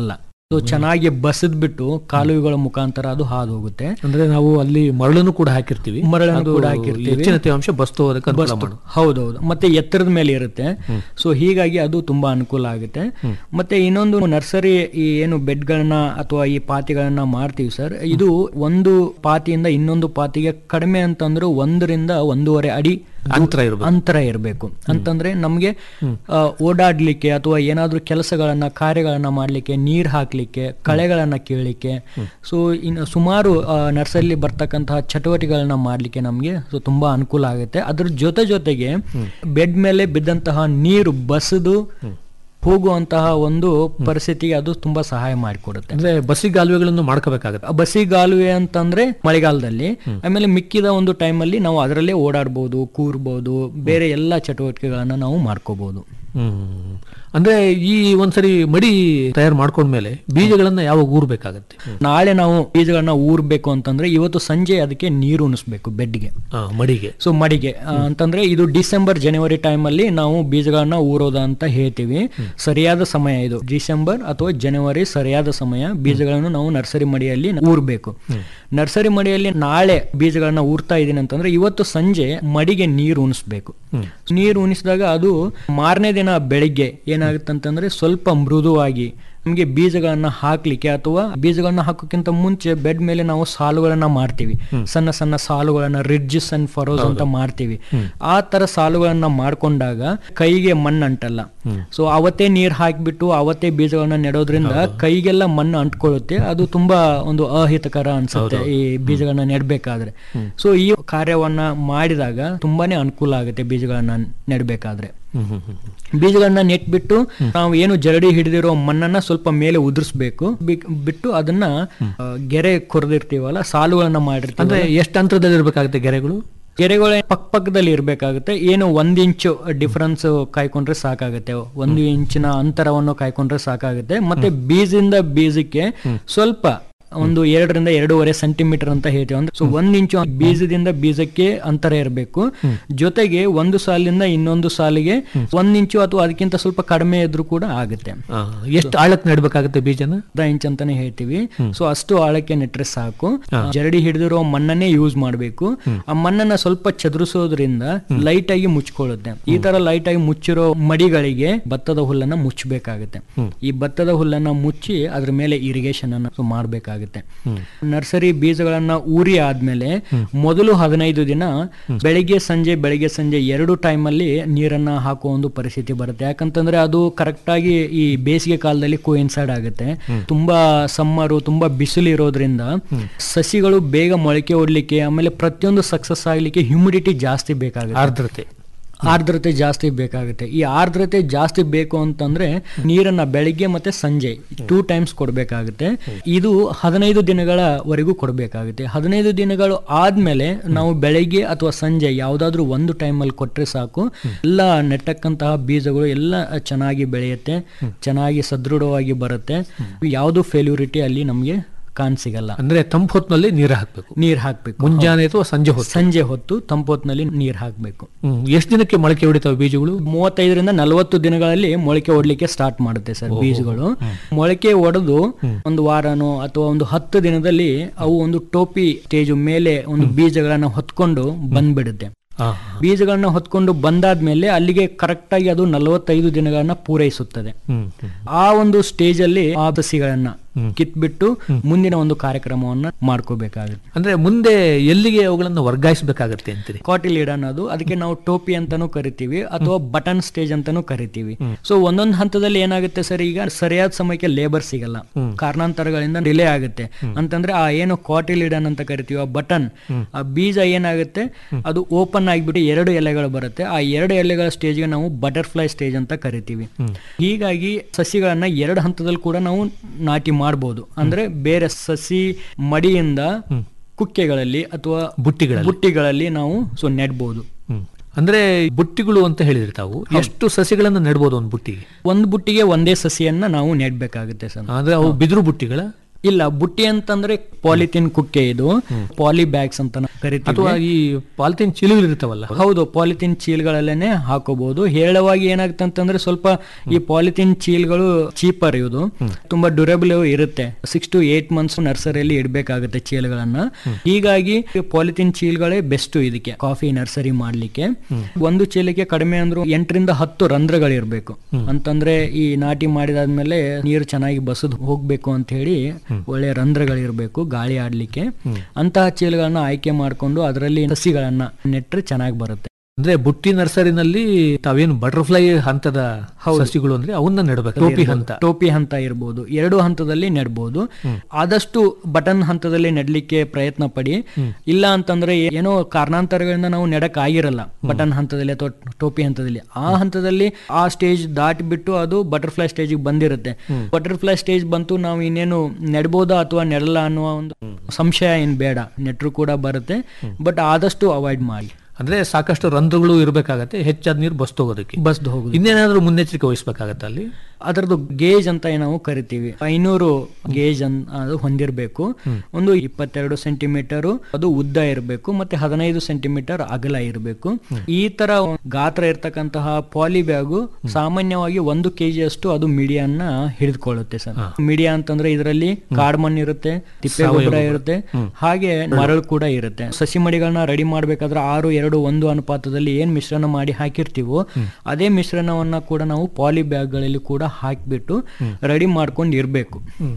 ಸೊ ಚೆನ್ನಾಗಿ ಬಸದ್ಬಿಟ್ಟು ಕಾಲುವೆಗಳ ಮುಖಾಂತರ ಅದು ಹಾದು ಹೋಗುತ್ತೆ ಅಂದ್ರೆ ನಾವು ಅಲ್ಲಿ ಮರಳನ್ನು ಕೂಡ ಹಾಕಿರ್ತೀವಿ ಮರಳನ್ನು ಅದು ಕೂಡ ಹಾಕಿರ್ತೀವಿ. ಹೆಚ್ಚಿನ ತೇವಾಂಶ ಬಸ್ತು ಹೋಗೋದಕ್ಕೆ ಅನುಕೂಲ ಬಸ್ತು. ಮಾಡು ಹೌದೌದು ಮತ್ತೆ ಎತ್ತರದ ಮೇಲೆ ಇರುತ್ತೆ ಸೊ ಹೀಗಾಗಿ ಅದು ತುಂಬಾ ಅನುಕೂಲ ಆಗುತ್ತೆ ಮತ್ತೆ ಇನ್ನೊಂದು ನರ್ಸರಿ ಈ ಏನು ಬೆಡ್ಗಳನ್ನ ಅಥವಾ ಈ ಪಾತಿಗಳನ್ನ ಮಾಡ್ತೀವಿ ಸರ್ ಇದು ಒಂದು ಪಾತಿಯಿಂದ ಇನ್ನೊಂದು ಪಾತಿಗೆ ಕಡಿಮೆ ಅಂತಂದ್ರೆ ಒಂದರಿಂದ ಒಂದೂವರೆ ಅಡಿ ಅಂತರ ಇರ್ಬೇಕು. ಅಂತರ ಇರಬೇಕು ಅಂತಂದ್ರೆ ನಮ್ಗೆ ಆ, ಓಡಾಡ್ಲಿಕ್ಕೆ ಅಥವಾ ಏನಾದ್ರೂ ಕೆಲಸಗಳನ್ನ ಕಾರ್ಯಗಳನ್ನ ಮಾಡ್ಲಿಕ್ಕೆ ನೀರ್ ಹಾಕ್ಲಿಕ್ಕೆ ಕಳೆಗಳನ್ನ ಕೀಳ್ಲಿಕ್ಕೆ ಸೊ ಇನ್ನು ಸುಮಾರು ನರ್ಸರಿ ಬರ್ತಕ್ಕಂತಹ ಚಟುವಟಿಕೆಗಳನ್ನ ಮಾಡ್ಲಿಕ್ಕೆ ನಮ್ಗೆ ಸೊ ತುಂಬಾ ಅನುಕೂಲ ಆಗುತ್ತೆ ಅದ್ರ ಜೊತೆ ಜೊತೆಗೆ ಬೆಡ್ ಮೇಲೆ ಬಿದ್ದಂತಹ ನೀರು ಬಸದು ಹೋಗುವಂತಹ ಒಂದು ಪರಿಸ್ಥಿತಿಗೆ ಅದು ತುಂಬಾ ಸಹಾಯ ಮಾಡಿಕೊಡುತ್ತೆ ಅಂದ್ರೆ ಬಸ್ಸಿಗಾಲುವೆಗಳನ್ನು ಮಾಡ್ಕೋಬೇಕಾಗತ್ತೆ ಬಸಿಗಾಲುವೆ ಅಂತಂದ್ರೆ ಮಳೆಗಾಲದಲ್ಲಿ ಆಮೇಲೆ ಮಿಕ್ಕಿದ ಒಂದು ಟೈಮಲ್ಲಿ ನಾವು ಅದರಲ್ಲೇ ಓಡಾಡ್ಬೋದು ಕೂರ್ಬೋದು ಬೇರೆ ಎಲ್ಲ ಚಟುವಟಿಕೆಗಳನ್ನ ನಾವು ಮಾಡ್ಕೋಬಹುದು ಹ್ಮ್ ಅಂದ್ರೆ ಈ ಒಂದ್ಸರಿ ಮಡಿ ತಯಾರು ಮಾಡ್ಕೊಂಡ್ಮೇಲೆ ಬೀಜಗಳನ್ನ ಯಾವಾಗ ಊರ್ಬೇಕಾಗತ್ತೆ ನಾಳೆ ನಾವು ಬೀಜಗಳನ್ನ ಊರ್ಬೇಕು ಅಂತಂದ್ರೆ ಇವತ್ತು ಸಂಜೆ ಅದಕ್ಕೆ ನೀರು ಉಣಿಸ್ಬೇಕು ಬೆಡ್ಗೆ ಆ, ಮಡಿಗೆ ಸೊ ಮಡಿಗೆ ಆ, ಅಂತಂದ್ರೆ ಇದು ಡಿಸೆಂಬರ್ ಜನವರಿ ಟೈಮ್ ಅಲ್ಲಿ ನಾವು ಬೀಜಗಳನ್ನ ಊರೋದ ಅಂತ ಹೇಳ್ತೀವಿ ಸರಿಯಾದ ಸಮಯ ಇದು ಡಿಸೆಂಬರ್ ಅಥವಾ ಜನವರಿ ಸರಿಯಾದ ಸಮಯ ಬೀಜಗಳನ್ನು ನಾವು ನರ್ಸರಿ ಮಡಿಯಲ್ಲಿ ಊರ್ಬೇಕು ನರ್ಸರಿ ಮಡಿಯಲ್ಲಿ ನಾಳೆ ಬೀಜಗಳನ್ನ ಊರ್ತಾ ಇದೀನಿ ಅಂತಂದ್ರೆ ಇವತ್ತು ಸಂಜೆ ಮಡಿಗೆ ನೀರು ಉಣಿಸ್ಬೇಕು ನೀರು ಉಣಿಸಿದಾಗ ಅದು ಮಾರನೇ ದಿನ ಬೆಳಿಗ್ಗೆ ಏನಾಗುತ್ತೆ ಅಂತಂದ್ರೆ ಸ್ವಲ್ಪ ಮೃದುವಾಗಿ ನಮಗೆ ಬೀಜಗಳನ್ನ ಹಾಕ್ಲಿಕ್ಕೆ ಅಥವಾ ಬೀಜಗಳನ್ನ ಹಾಕೋಕ್ಕಿಂತ ಮುಂಚೆ ಬೆಡ್ ಮೇಲೆ ನಾವು ಸಾಲುಗಳನ್ನ ಮಾಡ್ತೀವಿ ಸಣ್ಣ ಸಣ್ಣ ಸಾಲುಗಳನ್ನ ರಿಡ್ಜಸ್ ಅಂಡ್ ಫರೋಸ್ ಅಂತ ಮಾಡ್ತೀವಿ ಆ ತರ ಸಾಲುಗಳನ್ನ ಮಾಡ್ಕೊಂಡಾಗ ಕೈಗೆ ಮಣ್ಣು ಅಂಟಲ್ಲ ಸೊ ಅವತ್ತೇ ನೀರ್ ಹಾಕ್ಬಿಟ್ಟು ಅವತ್ತೇ ಬೀಜಗಳನ್ನ ನೆಡೋದ್ರಿಂದ ಕೈಗೆಲ್ಲ ಮಣ್ಣು ಅಂಟ್ಕೊಳ್ಳುತ್ತೆ ಅದು ತುಂಬಾ ಒಂದು ಅಹಿತಕರ ಅನ್ಸುತ್ತೆ ಈ ಬೀಜಗಳನ್ನ ನೆಡ್ಬೇಕಾದ್ರೆ ಸೊ ಈ ಕಾರ್ಯವನ್ನ ಮಾಡಿದಾಗ ತುಂಬಾನೇ ಅನುಕೂಲ ಆಗುತ್ತೆ ಬೀಜಗಳನ್ನ ನೆಡ್ಬೇಕಾದ್ರೆ ಬೀಜಗಳನ್ನ ನೆಟ್ಬಿಟ್ಟು ನಾವು ಏನು ಜರಡಿ ಹಿಡಿದಿರೋ ಮಣ್ಣನ್ನ ಸ್ವಲ್ಪ ಮೇಲೆ ಉದುರಿಸ್ಬೇಕು ಬಿ- ಬಿಟ್ಟು ಅದನ್ನ ಆ, ಗೆರೆ ಕೊರೆದಿರ್ತೀವಲ್ಲ ಸಾಲುಗಳನ್ನ ಅಂದ್ರೆ ಮಾಡಿರ್ತೀವಿ ಎಷ್ಟು ಅಂತರದಲ್ಲಿ ಇರ್ಬೇಕಾಗತ್ತೆ ಗೆರೆಗಳು ಗೆರೆಗಳ ಪಕ್ಕ ಪಕ್ಕದಲ್ಲಿ ಇರ್ಬೇಕಾಗುತ್ತೆ ಏನು ಒಂದ್ ಇಂಚು ಡಿಫರೆನ್ಸ್ ಕಾಯ್ಕೊಂಡ್ರೆ ಸಾಕಾಗುತ್ತೆ ಒಂದು ಇಂಚಿನ ಅಂತರವನ್ನು ಕಾಯ್ಕೊಂಡ್ರೆ ಸಾಕಾಗುತ್ತೆ ಮತ್ತೆ ಬೀಜದಿಂದ ಬೀಜಕ್ಕೆ ಸ್ವಲ್ಪ ಒಂದು ಎರಡರಿಂದ ಎರಡೂವರೆ ಸೆಂಟಿಮೀಟರ್ ಅಂತ ಹೇಳ್ತೀವಿ ಅಂದ್ರೆ ಸೊ ಒಂದ್ ಇಂಚು ಬೀಜದಿಂದ ಬೀಜಕ್ಕೆ ಅಂತರ ಇರಬೇಕು ಜೊತೆಗೆ ಒಂದು ಸಾಲಿಂದ ಇನ್ನೊಂದು ಸಾಲಿಗೆ ಒಂದ್ ಇಂಚು ಅಥವಾ ಅದಕ್ಕಿಂತ ಸ್ವಲ್ಪ ಕಡಿಮೆ ಇದ್ರೂ ಕೂಡ ಆಗುತ್ತೆ ಆ, ಎಷ್ಟು ಆಳಕ್ಕೆ ನೆಡ್ಬೇಕಾಗತ್ತೆ ಬೀಜನ ಅರ್ಧ ಇಂಚ್ ಅಂತಾನೆ ಹೇಳ್ತೀವಿ ಸೊ ಅಷ್ಟು ಆಳಕ್ಕೆ ನೆಟ್ರೆ ಸಾಕು ಜರಡಿ ಹಿಡಿದಿರೋ ಮಣ್ಣನ್ನೇ ಯೂಸ್ ಮಾಡಬೇಕು ಆ ಮಣ್ಣನ್ನ ಸ್ವಲ್ಪ ಚದುರಿಸೋದ್ರಿಂದ ಲೈಟ್ ಆಗಿ ಮುಚ್ಕೊಳ್ಳುತ್ತೆ ಈ ತರ ಲೈಟ್ ಆಗಿ ಮುಚ್ಚಿರೋ ಮಡಿಗಳಿಗೆ ಭತ್ತದ ಹುಲ್ಲನ್ನ ಮುಚ್ಚಬೇಕಾಗುತ್ತೆ ಈ ಭತ್ತದ ಹುಲ್ಲನ್ನ ಮುಚ್ಚಿ ಅದ್ರ ಮೇಲೆ ಇರಿಗೇಷನ್ ಅನ್ನ ಸೊ ಮಾಡ್ಬೇಕಾಗುತ್ತೆ ನರ್ಸರಿ ಬೀಜಗಳನ್ನ ಊರಿ ಆದ್ಮೇಲೆ ಮೊದಲು ಹದಿನೈದು ದಿನ ಬೆಳಿಗ್ಗೆ ಸಂಜೆ ಬೆಳಿಗ್ಗೆ ಸಂಜೆ ಎರಡು ಟೈಮ್ ಅಲ್ಲಿ ನೀರನ್ನ ಹಾಕುವ ಒಂದು ಪರಿಸ್ಥಿತಿ ಬರುತ್ತೆ ಯಾಕಂತಂದ್ರೆ ಅದು ಕರೆಕ್ಟ್ ಆಗಿ ಈ ಬೇಸಿಗೆ ಕಾಲದಲ್ಲಿ ಕೋಇನ್ಸೈಡ್ ಆಗುತ್ತೆ ತುಂಬಾ ಸಮ್ಮರು ತುಂಬಾ ಬಿಸಿಲು ಇರೋದ್ರಿಂದ ಸಸಿಗಳು ಬೇಗ ಮೊಳಕೆ ಓಡ್ಲಿಕ್ಕೆ ಆಮೇಲೆ ಪ್ರತಿಯೊಂದು ಸಕ್ಸಸ್ ಆಗ್ಲಿಕ್ಕೆ ಹ್ಯೂಮಿಡಿಟಿ ಜಾಸ್ತಿ ಬೇಕಾಗುತ್ತೆ ಆರ್ದ್ರತೆ ಆರ್ದ್ರತೆ ಜಾಸ್ತಿ ಬೇಕಾಗುತ್ತೆ ಈ ಆರ್ದ್ರತೆ ಜಾಸ್ತಿ ಬೇಕು ಅಂತಂದ್ರೆ ನೀರನ್ನ ಬೆಳಿಗ್ಗೆ ಮತ್ತೆ ಸಂಜೆ ಟೂ ಟೈಮ್ಸ್ ಕೊಡ್ಬೇಕಾಗುತ್ತೆ ಇದು ಹದಿನೈದು ದಿನಗಳವರೆಗೂ ಕೊಡ್ಬೇಕಾಗುತ್ತೆ ಹದಿನೈದು ದಿನಗಳು ಆದ್ಮೇಲೆ ನಾವು ಬೆಳಿಗ್ಗೆ ಅಥವಾ ಸಂಜೆ ಯಾವ್ದಾದ್ರು ಒಂದು ಟೈಮಲ್ಲಿ ಕೊಟ್ರೆ ಸಾಕು ಎಲ್ಲ ನೆಟ್ಟಕ್ಕಂತಹ ಬೀಜಗಳು ಎಲ್ಲ ಚೆನ್ನಾಗಿ ಬೆಳೆಯುತ್ತೆ ಚೆನ್ನಾಗಿ ಸದೃಢವಾಗಿ ಬರುತ್ತೆ ಯಾವುದು ಫೇಲ್ಯೂರಿಟಿ ಅಲ್ಲಿ ನಮಗೆ ಕಾಣಸಿಗಲ್ಲ ಅಂದ್ರೆ ತಂಪು ಹೊತ್ತಿನಲ್ಲಿ ನೀರು ಹಾಕ್ಬೇಕು ನೀರ್ ಹಾಕ್ಬೇಕು ಮುಂಜಾನೆ ಅಥವಾ ಸಂಜೆ ಹೊತ್ತು ಸಂಜೆ ಹೊತ್ತು ತಂಪೊತ್ನಲ್ಲಿ ನೀರ್ ಹಾಕ್ಬೇಕು ಹ್ಮ್ ಎಷ್ಟು ದಿನಕ್ಕೆ ಮೊಳಕೆ ಹೊಡಿತಾವೆ ಬೀಜಗಳು ಮೂವತ್ತೈದರಿಂದ ನಲವತ್ತು ದಿನಗಳಲ್ಲಿ ಮೊಳಕೆ ಒಡ್ಲಿಕ್ಕೆ ಸ್ಟಾರ್ಟ್ ಮಾಡುತ್ತೆ ಸರ್ ಬೀಜಗಳು ಮೊಳಕೆ ಒಡೆದು ಒಂದು ವಾರನೋ ಅಥವಾ ಒಂದು ಹತ್ತು ದಿನದಲ್ಲಿ ಅವು ಒಂದು ಟೋಪಿ ಸ್ಟೇಜ್ ಮೇಲೆ ಒಂದು ಬೀಜಗಳನ್ನ ಹೊತ್ಕೊಂಡು ಬಂದ್ಬಿಡುತ್ತೆ ಆ, ಬೀಜಗಳನ್ನ ಹೊತ್ಕೊಂಡು ಬಂದಾದ್ಮೇಲೆ ಅಲ್ಲಿಗೆ ಕರೆಕ್ಟ್ ಆಗಿ ಅದು ನಲವತ್ತೈದು ದಿನಗಳನ್ನ ಪೂರೈಸುತ್ತದೆ ಹ್ಮ್ ಹ್ಮ್. ಆ ಒಂದು ಸ್ಟೇಜ್ ಅಲ್ಲಿ ಆ ಸಸಿಗಳನ್ನ ಕಿತ್ಬಿಟ್ಟು ಮುಂದಿನ ಒಂದು ಕಾರ್ಯಕ್ರಮವನ್ನ ಮಾಡ್ಕೋಬೇಕಾಗುತ್ತೆ ಅಂದ್ರೆ ಮುಂದೆ ಎಲ್ಲಿಗೆ ಅವುಗಳನ್ನು ವರ್ಗಾಯಿಸಬೇಕಾಗತ್ತೆ ಅಂತೀರಿ ಕಾಟಿಲೀಡ್ ಅನ್ನೋದು ಅದಕ್ಕೆ ನಾವು ಟೋಪಿ ಅಂತಾನೂ ಕರಿತೀವಿ ಅಥವಾ ಬಟನ್ ಸ್ಟೇಜ್ ಅಂತಾನೂ ಕರಿತೀವಿ ಸೊ ಒಂದೊಂದು ಹಂತದಲ್ಲಿ ಏನಾಗುತ್ತೆ ಸರ್ ಈಗ ಸರಿಯಾದ ಸಮಯಕ್ಕೆ ಲೇಬರ್ ಸಿಗಲ್ಲ ಕಾರಣಾಂತರಗಳಿಂದ ಡಿಲೇ ಆಗುತ್ತೆ ಅಂತಂದ್ರೆ ಆ ಏನು ಕಾಟಿಲಿಡನ್ ಅಂತ ಕರಿತೀವಿ ಆ ಬಟನ್ ಆ ಬೀಜ ಏನಾಗುತ್ತೆ ಅದು ಓಪನ್ ಆಗಿಬಿಟ್ಟು ಎರಡು ಎಲೆಗಳು ಬರುತ್ತೆ ಆ ಎರಡು ಎಲೆಗಳ ಸ್ಟೇಜ್ಗೆ ನಾವು ಬಟರ್ಫ್ಲೈ ಸ್ಟೇಜ್ ಅಂತ ಕರಿತೀವಿ ಹೀಗಾಗಿ ಸಸಿಗಳನ್ನ ಎರಡು ಹಂತದಲ್ಲಿ ಕೂಡ ನಾವು ನಾಟಿ ಮಾಡ್ಬೋದು ಅಂದ್ರೆ ಬೇರೆ ಸಸಿ ಮಡಿಯಿಂದ ಕುಕ್ಕೆಗಳಲ್ಲಿ ಅಥವಾ ಬುಟ್ಟಿಗಳಲ್ಲಿ. ಬುಟ್ಟಿಗಳಲ್ಲಿ ನಾವು ಸೊ ನೆಡ್ಬೋದು ಹ್ಮ್. ಅಂದ್ರೆ ಬುಟ್ಟಿಗಳು ಅಂತ ಹೇಳಿದ್ರಿ ತಾವು ಎಷ್ಟು ಸಸಿಗಳನ್ನ ನೆಡ್ಬೋದು ಒಂದು ಬುಟ್ಟಿಗೆ ಒಂದು ಬುಟ್ಟಿಗೆ ಒಂದೇ ಸಸಿಯನ್ನ ನಾವು ನೆಡ್ಬೇಕಾಗುತ್ತೆ ಸರ್ ಅಂದ್ರೆ ಅವು ಬಿದಿರು ಬುಟ್ಟಿಗಳ ಇಲ್ಲ ಬುಟ್ಟಿ ಅಂತಂದ್ರೆ ಪಾಲಿಥಿನ್ ಕುಕ್ಕೆ ಇದು ಪಾಲಿ ಬ್ಯಾಗ್ಸ್ ಅಂತ ನಾವು ಕರಿತೀವಿ ಅಥವಾ ಈ ಪಾಲಿಥಿನ್ ಚೀಲಗಳು ಇರ್ತಾವಲ್ಲ ಹೌದು ಪಾಲಿಥಿನ್ ಚೀಲ್ಗಳಲ್ಲೇನೆ ಹಾಕೋಬಹುದು ಹೇರಳವಾಗಿ ಏನಾಗುತ್ತೆ ಅಂತಂದ್ರೆ ಸ್ವಲ್ಪ ಈ ಪಾಲಿಥಿನ್ ಚೀಲ್ಗಳು ಚೀಪರ್ ಇವುದು ತುಂಬಾ ಡ್ಯೂರಬಲ್ ಇರುತ್ತೆ ಸಿಕ್ಸ್ ಟು ಏಟ್ ಮಂತ್ಸ್ ನರ್ಸರಿಯಲ್ಲಿ ಇಡಬೇಕಾಗುತ್ತೆ ಚೀಲಗಳನ್ನ ಹೀಗಾಗಿ ಪಾಲಿಥಿನ್ ಚೀಲ್ಗಳೇ ಬೆಸ್ಟ್ ಇದಕ್ಕೆ ಕಾಫಿ ನರ್ಸರಿ ಮಾಡ್ಲಿಕ್ಕೆ ಒಂದು ಚೀಲಕ್ಕೆ ಕಡಿಮೆ ಅಂದ್ರೂ ಎಂಟರಿಂದ ಹತ್ತು ರಂಧ್ರಗಳಿರ್ಬೇಕು ಅಂತಂದ್ರೆ ಈ ನಾಟಿ ಮಾಡಿದಾದ್ಮೇಲೆ ನೀರು ಚೆನ್ನಾಗಿ ಬಸದ್ ಹೋಗ್ಬೇಕು ಅಂತ ಹೇಳಿ ಒಳ್ಳೆ ರಂಧ್ರಗಳಿರ್ಬೇಕು ಗಾಳಿ ಆಡ್ಲಿಕ್ಕೆ ಅಂತಹ ಚೀಲಗಳನ್ನ ಆಯ್ಕೆ ಮಾಡ್ಕೊಂಡು ಅದರಲ್ಲಿ ಸಸಿಗಳನ್ನ ನೆಟ್ರೆ ಚೆನ್ನಾಗಿ ಬರುತ್ತೆ ಅಂದ್ರೆ ಬುಟ್ಟಿ ನರ್ಸರಿನಲ್ಲಿ ತಾವೇನು ಬಟರ್ಫ್ಲೈ ಹಂತದ ಸಸಿಗಳು ಅಂದ್ರೆ ಅವನ್ನ ನೆಡಬೇಕು ಟೋಪಿ ಹಂತ ಟೋಪಿ ಹಂತ ಇರ್ಬೋದು ಎರಡು ಹಂತದಲ್ಲಿ ನೆಡ್ಬೋದು ಆದಷ್ಟು ಬಟನ್ ಹಂತದಲ್ಲಿ ನೆಡ್ಲಿಕ್ಕೆ ಪ್ರಯತ್ನ ಪಡಿ ಇಲ್ಲ ಅಂತಂದ್ರೆ ಏನೋ ಕಾರಣಾಂತರಗಳಿಂದ ನಾವು ನೆಡಕ್ ಆಗಿರಲ್ಲ ಬಟನ್ ಹಂತದಲ್ಲಿ ಅಥವಾ ಟೋಪಿ ಹಂತದಲ್ಲಿ ಆ ಹಂತದಲ್ಲಿ ಆ ಸ್ಟೇಜ್ ದಾಟಿ ಬಿಟ್ಟು ಅದು ಬಟರ್ಫ್ಲೈ ಸ್ಟೇಜ್ ಬಂದಿರುತ್ತೆ ಬಟರ್ಫ್ಲೈ ಸ್ಟೇಜ್ ಬಂತು ನಾವು ಇನ್ನೇನು ನೆಡ್ಬೋದಾ ಅಥವಾ ನೆಡಲ್ಲ ಅನ್ನುವ ಒಂದು ಸಂಶಯ ಏನ್ ಬೇಡ ನೆಟ್ರು ಕೂಡ ಬರುತ್ತೆ ಬಟ್ ಆದಷ್ಟು ಅವಾಯ್ಡ್ ಮಾಡಿ ಅಂದ್ರೆ ಸಾಕಷ್ಟು ರಂಧ್ರಗಳು ಇರಬೇಕಾಗತ್ತೆ ಹೆಚ್ಚಾದ ನೀರು ಬಸ್ತೋಗೋದಕ್ಕೆ ಬಸ್ದು ಹೋಗುದು ಇನ್ನೇನಾದ್ರೂ ಮುನ್ನೆಚ್ಚರಿಕೆ ವಹಿಸ್ಬೇಕಾಗತ್ತೆ ಅಲ್ಲಿ ಅದರದ್ದು ಗೇಜ್ ಅಂತ ನಾವು ಕರಿತೀವಿ ಐನೂರು ಗೇಜ್ ಅನ್ ಅದು ಹೊಂದಿರಬೇಕು ಒಂದು ಇಪ್ಪತ್ತೆರಡು ಸೆಂಟಿಮೀಟರ್ ಅದು ಉದ್ದ ಇರಬೇಕು ಮತ್ತೆ ಹದಿನೈದು ಸೆಂಟಿಮೀಟರ್ ಅಗಲ ಇರಬೇಕು ಈ ತರ ಗಾತ್ರ ಇರ್ತಕ್ಕಂತಹ ಪಾಲಿ ಬ್ಯಾಗು ಸಾಮಾನ್ಯವಾಗಿ ಒಂದು ಕೆಜಿ ಅಷ್ಟು ಅದು ಮೀಡಿಯಾನ ಹಿಡಿದುಕೊಳ್ಳುತ್ತೆ ಸರ್ ಮೀಡಿಯಾ ಅಂತಂದ್ರೆ ಇದರಲ್ಲಿ ಕಾಡ್ಮಣ್ಣು ಇರುತ್ತೆ ತಿಪ್ಪೆ ಗೊಬ್ಬರ ಇರುತ್ತೆ ಹಾಗೆ ಮರಳು ಕೂಡ ಇರುತ್ತೆ ಸಸಿ ಮಡಿಗಳನ್ನ ರೆಡಿ ಮಾಡ್ಬೇಕಾದ್ರೆ ಆರು ಎರಡು ಒಂದು ಅನುಪಾತದಲ್ಲಿ ಏನ್ ಮಿಶ್ರಣ ಮಾಡಿ ಹಾಕಿರ್ತೀವೋ ಅದೇ ಮಿಶ್ರಣವನ್ನ ಕೂಡ ನಾವು ಪಾಲಿ ಬ್ಯಾಗ್ಗಳಲ್ಲಿ ಕೂಡ ಹಾಕಿಬಿಟ್ಟು ರೆಡಿ ಮಾಡ್ಕೊಂಡು ಇರಬೇಕು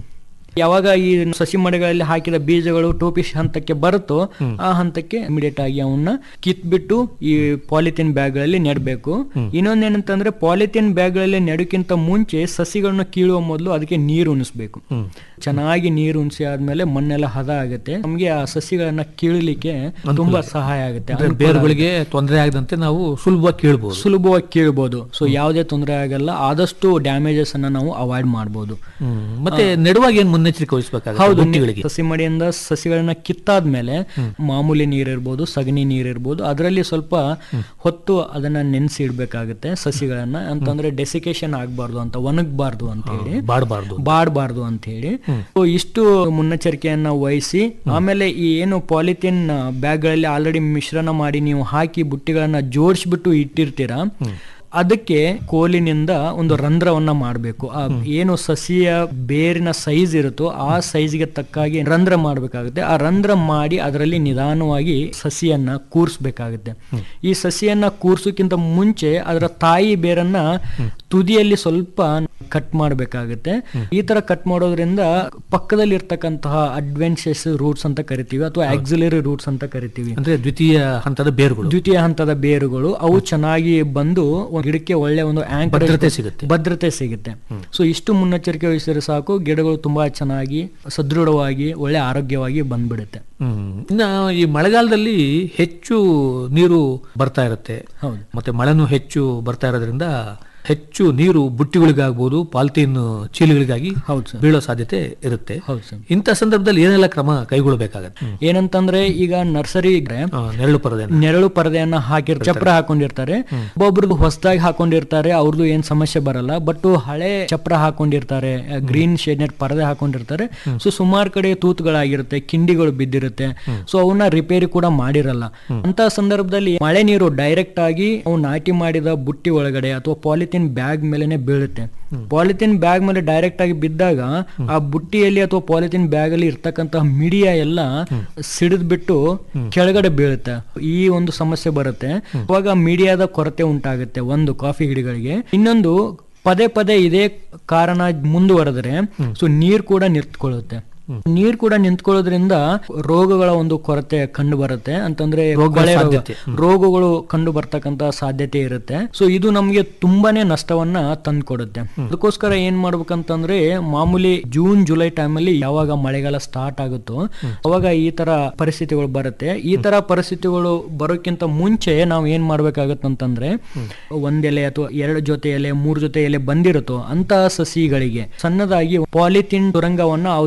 ಯಾವಾಗ ಈ ಸಸಿ ಮಡಿಗಳಲ್ಲಿ ಹಾಕಿದ ಬೀಜಗಳು ಟೋಪಿ ಹಂತಕ್ಕೆ ಬರುತ್ತೋ ಆ ಹಂತಕ್ಕೆ ಇಮಿಡಿಯೇಟ್ ಆಗಿ ಅವನ್ನ ಕಿತ್ಬಿಟ್ಟು ಈ ಪಾಲಿಥಿನ್ ಬ್ಯಾಗ್ಗಳಲ್ಲಿ ನೆಡಬೇಕು ಇನ್ನೊಂದೇನಂತಂದ್ರೆ ಪಾಲಿಥಿನ್ ಬ್ಯಾಗ್ಗಳಲ್ಲಿ ನೆಡಕ್ಕಿಂತ ಮುಂಚೆ ಸಸಿಗಳನ್ನ ಕೀಳುವ ಮೊದಲು ಅದಕ್ಕೆ ನೀರು ಉಣಿಸ್ಬೇಕು ಚೆನ್ನಾಗಿ ನೀರು ಉಣಿಸಿ ಆದ್ಮೇಲೆ ಮಣ್ಣೆಲ್ಲ ಹದ ಆಗುತ್ತೆ ನಮ್ಗೆ ಆ ಸಸಿಗಳನ್ನ ಕೀಳಲಿಕ್ಕೆ ತುಂಬಾ ಸಹಾಯ ಆಗುತ್ತೆ ಅಂದ್ರೆ ಅನುಕೂಲ ಬೇರುಗಳಿಗೆ ತೊಂದರೆ ಆಗದಂತೆ ನಾವು ಸುಲಭವಾಗಿ ಕೀಳ್ಬೋದು ಸುಲಭವಾಗಿ ಕೀಳ್ಬೋದು ಸೊ ಯಾವುದೇ ತೊಂದರೆ ಆಗಲ್ಲ ಆದಷ್ಟು ಡ್ಯಾಮೇಜಸ್ ಅನ್ನ ನಾವು ಅವಾಯ್ಡ್ ಮಾಡ್ಬೋದು ಹ್ಮ್. ಮತ್ತೆ ನೆಡುವಾಗ ಏನ್ ಮುನ್ನೆಚ್ಚರಿಕೆ ವಹಿಸ್ಬೇಕಾಗುತ್ತೆ ಹೌದು ಬುಟ್ಟಿಗಳಿಗೆ ಸಸಿ ಮಡಿಯಿಂದ ಸಸಿಗಳನ್ನ ಕಿತ್ತಾದ್ಮೇಲೆ ಮಾಮೂಲಿ ನೀರಿರ್ಬೋದು ಸಗಣಿ ನೀರಿರ್ಬೋದು ಅದರಲ್ಲಿ ಸ್ವಲ್ಪ ಹೊತ್ತು ಅದನ್ನ ನೆನೆಸಿ ಇಡ್ಬೇಕಾಗುತ್ತೆ ಸಸಿಗಳನ್ನ ಅಂತಂದ್ರೆ ಡೆಸಿಕೇಶನ್ ಆಗ್ಬಾರ್ದು ಅಂತ ಒಣಗಬಾರ್ದು ಅಂತ ಹೇಳಿ ಬಾಡಬಾರ್ದು ಬಾಡಬಾರ್ದು ಅಂತ ಹೇಳಿ So ಇಷ್ಟು ಮುನ್ನೆಚ್ಚರಿಕೆಯನ್ನ ವಹಿಸಿ ಆಮೇಲೆ ಈ ಏನು ಪಾಲಿಥಿನ್ ಬ್ಯಾಗ್ಗಳಲ್ಲಿ ಆಲ್ರೆಡಿ ಮಿಶ್ರಣ ಮಾಡಿ ನೀವು ಹಾಕಿ ಬುಟ್ಟಿಗಳನ್ನ ಜೋಡಿಸ್ಬಿಟ್ಟು ಇಟ್ಟಿರ್ತೀರಾ ಅದಕ್ಕೆ ಕೋಲಿನಿಂದ ಒಂದು ರಂಧ್ರವನ್ನ ಮಾಡಬೇಕು ಆ ಏನು ಸಸಿಯ ಬೇರಿನ ಸೈಜ್ ಇರುತ್ತೋ ಆ ಸೈಜ್ಗೆ ತಕ್ಕಾಗಿ ರಂಧ್ರ ಮಾಡಬೇಕಾಗುತ್ತೆ ಆ ರಂಧ್ರ ಮಾಡಿ ಅದರಲ್ಲಿ ನಿಧಾನವಾಗಿ ಸಸಿಯನ್ನ ಕೂರಿಸ್ಬೇಕಾಗುತ್ತೆ ಈ ಸಸಿಯನ್ನ ಕೂರ್ಸೋಕ್ಕಿಂತ ಮುಂಚೆ ಅದರ ತಾಯಿ ಬೇರನ್ನ ತುದಿಯಲ್ಲಿ ಸ್ವಲ್ಪ ಕಟ್ ಮಾಡಬೇಕಾಗುತ್ತೆ ಈ ತರ ಕಟ್ ಮಾಡೋದ್ರಿಂದ ಪಕ್ಕದಲ್ಲಿ ಇರ್ತಕ್ಕಂತಹ ಅಡ್ವೆನ್ಷಿಯಸ್ ರೂಟ್ಸ್ ಅಂತ ಕರಿತೀವಿ ಅಥವಾ ಆಕ್ಸಿಲರಿ ರೂಟ್ಸ್ ಅಂತ ಕರಿತೀವಿ ಅಂದ್ರೆ ದ್ವಿತೀಯ ಹಂತದ ಬೇರುಗಳು ದ್ವಿತೀಯ ಹಂತದ ಬೇರುಗಳು ಅವು ಚೆನ್ನಾಗಿ ಬಂದು ಒಂದ್ ಗಿಡಕ್ಕೆ ಒಳ್ಳೆ ಒಂದು anchorage ಭದ್ರತೆ ಸಿಗುತ್ತೆ. ಭದ್ರತೆ ಸಿಗುತ್ತೆ ಸೊ ಇಷ್ಟು ಮುನ್ನೆಚ್ಚರಿಕೆ ವಹಿಸಿದ್ರೆ ಸಾಕು ಗಿಡಗಳು ತುಂಬಾ ಚೆನ್ನಾಗಿ ಸದೃಢವಾಗಿ ಒಳ್ಳೆ ಆರೋಗ್ಯವಾಗಿ ಬಂದ್ಬಿಡುತ್ತೆ ಹ್ಮ್. ಇನ್ನ ಈ ಮಳೆಗಾಲದಲ್ಲಿ ಹೆಚ್ಚು ನೀರು ಬರ್ತಾ ಇರುತ್ತೆ ಹೌದು. ಮತ್ತೆ ಮಳೆನೂ ಹೆಚ್ಚು ಬರ್ತಾ ಇರೋದ್ರಿಂದ ಹೆಚ್ಚು ನೀರು ಬುಟ್ಟಿಗಳಿಗಾಗ್ಬೋದು ಪಾಲಿಥೀನ್ ಚೀಲಗಳಿಗಾಗಿ ಹೌದು ಸರ್. ಬೀಳೋ ಸಾಧ್ಯತೆ ಇರುತ್ತೆ ಹೌದು ಸರ್. ಇಂಥ ಸಂದರ್ಭದಲ್ಲಿ ಏನೆಲ್ಲ ಕ್ರಮ ಕೈಗೊಳ್ಳಬೇಕಾಗತ್ತೆ ಏನಂತಂದ್ರೆ ಈಗ ನರ್ಸರಿ ಇದ್ರೆ ಆ, ನೆರಳು ಪರದೆ ನೆರಳು ಪರದೆಯನ್ನ ಹಾಕಿರ್ ಚಪ್ರ ಹಾಕೊಂಡಿರ್ತಾರೆ ಒಬ್ಬೊಬ್ರದ್ದು ಹೊಸದಾಗಿ ಹಾಕೊಂಡಿರ್ತಾರೆ ಅವ್ರದ್ದು ಏನ್ ಸಮಸ್ಯೆ ಬರಲ್ಲ ಬಟ್ ಹಳೆ ಚಪ್ರ ಹಾಕೊಂಡಿರ್ತಾರೆ ಗ್ರೀನ್ ಶೇಡ್ ನೆಟ್ ಪರದೆ ಹಾಕೊಂಡಿರ್ತಾರೆ ಸೊ ಸುಮಾರು ಕಡೆ ತೂತುಗಳಾಗಿರುತ್ತೆ ಕಿಂಡಿಗಳು ಬಿದ್ದಿರುತ್ತೆ ಸೊ ಅವನ್ನ ರಿಪೇರಿ ಕೂಡ ಮಾಡಿರಲ್ಲ ಅಂತ ಸಂದರ್ಭದಲ್ಲಿ ಮಳೆ ನೀರು ಡೈರೆಕ್ಟ್ ಆಗಿ ಅವು ನಾಟಿ ಮಾಡಿದ ಬುಟ್ಟಿ ಒಳಗಡೆ ಅಥವಾ ಪಾಲಿಥಿನ್ ಬ್ಯಾಗ್ ಮೇಲೆನೆ ಬೀಳುತ್ತೆ ಪಾಲಿಥಿನ್ ಬ್ಯಾಗ್ ಮೇಲೆ ಡೈರೆಕ್ಟ್ ಆಗಿ ಬಿದ್ದಾಗ ಆ ಬುಟ್ಟಿಯಲ್ಲಿ ಅಥವಾ ಪಾಲಿಥಿನ್ ಬ್ಯಾಗ್ ಅಲ್ಲಿ ಇರ್ತಕ್ಕಂತಹ ಮಿಡಿಯ ಎಲ್ಲ ಸಿಡಿದ್ ಬಿಟ್ಟು ಕೆಳಗಡೆ ಬೀಳುತ್ತೆ ಈ ಒಂದು ಸಮಸ್ಯೆ ಬರುತ್ತೆ ಅವಾಗ ಮೀಡಿಯಾದ ಕೊರತೆ ಉಂಟಾಗುತ್ತೆ ಒಂದು ಕಾಫಿ ಗಿಡಗಳಿಗೆ ಇನ್ನೊಂದು ಪದೇ ಪದೇ ಇದೇ ಕಾರಣ ಮುಂದುವರೆದ್ರೆ ಸೊ ನೀರ್ ಕೂಡ ನಿಂತ್ಕೊಳ್ಳುತ್ತೆ ನೀರ್ ಕೂಡ ನಿಂತ್ಕೊಳ್ಳೋದ್ರಿಂದ ರೋಗಗಳ ಒಂದು ಕೊರತೆ ಕಂಡು ಬರುತ್ತೆ ಅಂತಂದ್ರೆ ಕೊಳೆ ರೋಗ, ಸಾಧ್ಯತೆ. ರೋಗಗಳು ಕಂಡು ಬರ್ತಕ್ಕಂತ ಸಾಧ್ಯತೆ ಇರುತ್ತೆ ಸೊ ಇದು ನಮ್ಗೆ ತುಂಬಾನೇ ನಷ್ಟವನ್ನ ತಂದ್ಕೊಡುತ್ತೆ ಅದಕ್ಕೋಸ್ಕರ ಏನ್ ಮಾಡ್ಬೇಕಂತಂದ್ರೆ ಮಾಮೂಲಿ ಜೂನ್ ಜುಲೈ ಟೈಮಲ್ಲಿ ಯಾವಾಗ ಮಳೆಗಾಲ ಸ್ಟಾರ್ಟ್ ಆಗುತ್ತೋ ಅವಾಗ ಈ ತರ ಪರಿಸ್ಥಿತಿಗಳು ಬರುತ್ತೆ ಈ ತರ ಪರಿಸ್ಥಿತಿಗಳು ಬರೋಕ್ಕಿಂತ ಮುಂಚೆ ನಾವು ಏನ್ ಮಾಡ್ಬೇಕಾಗತ್ತಂತಂದ್ರೆ ಒಂದ್ ಎಲೆ ಅಥವಾ ಎರಡು ಜೊತೆ ಎಲೆ ಮೂರ್ ಜೊತೆ ಎಲೆ ಬಂದಿರುತ್ತೋ ಅಂತ ಸಸಿಗಳಿಗೆ ಸಣ್ಣದಾಗಿ ಪಾಲಿಥಿನ್ ಸುರಂಗವನ್ನ ಅದ್ರ ಮೇಲೆ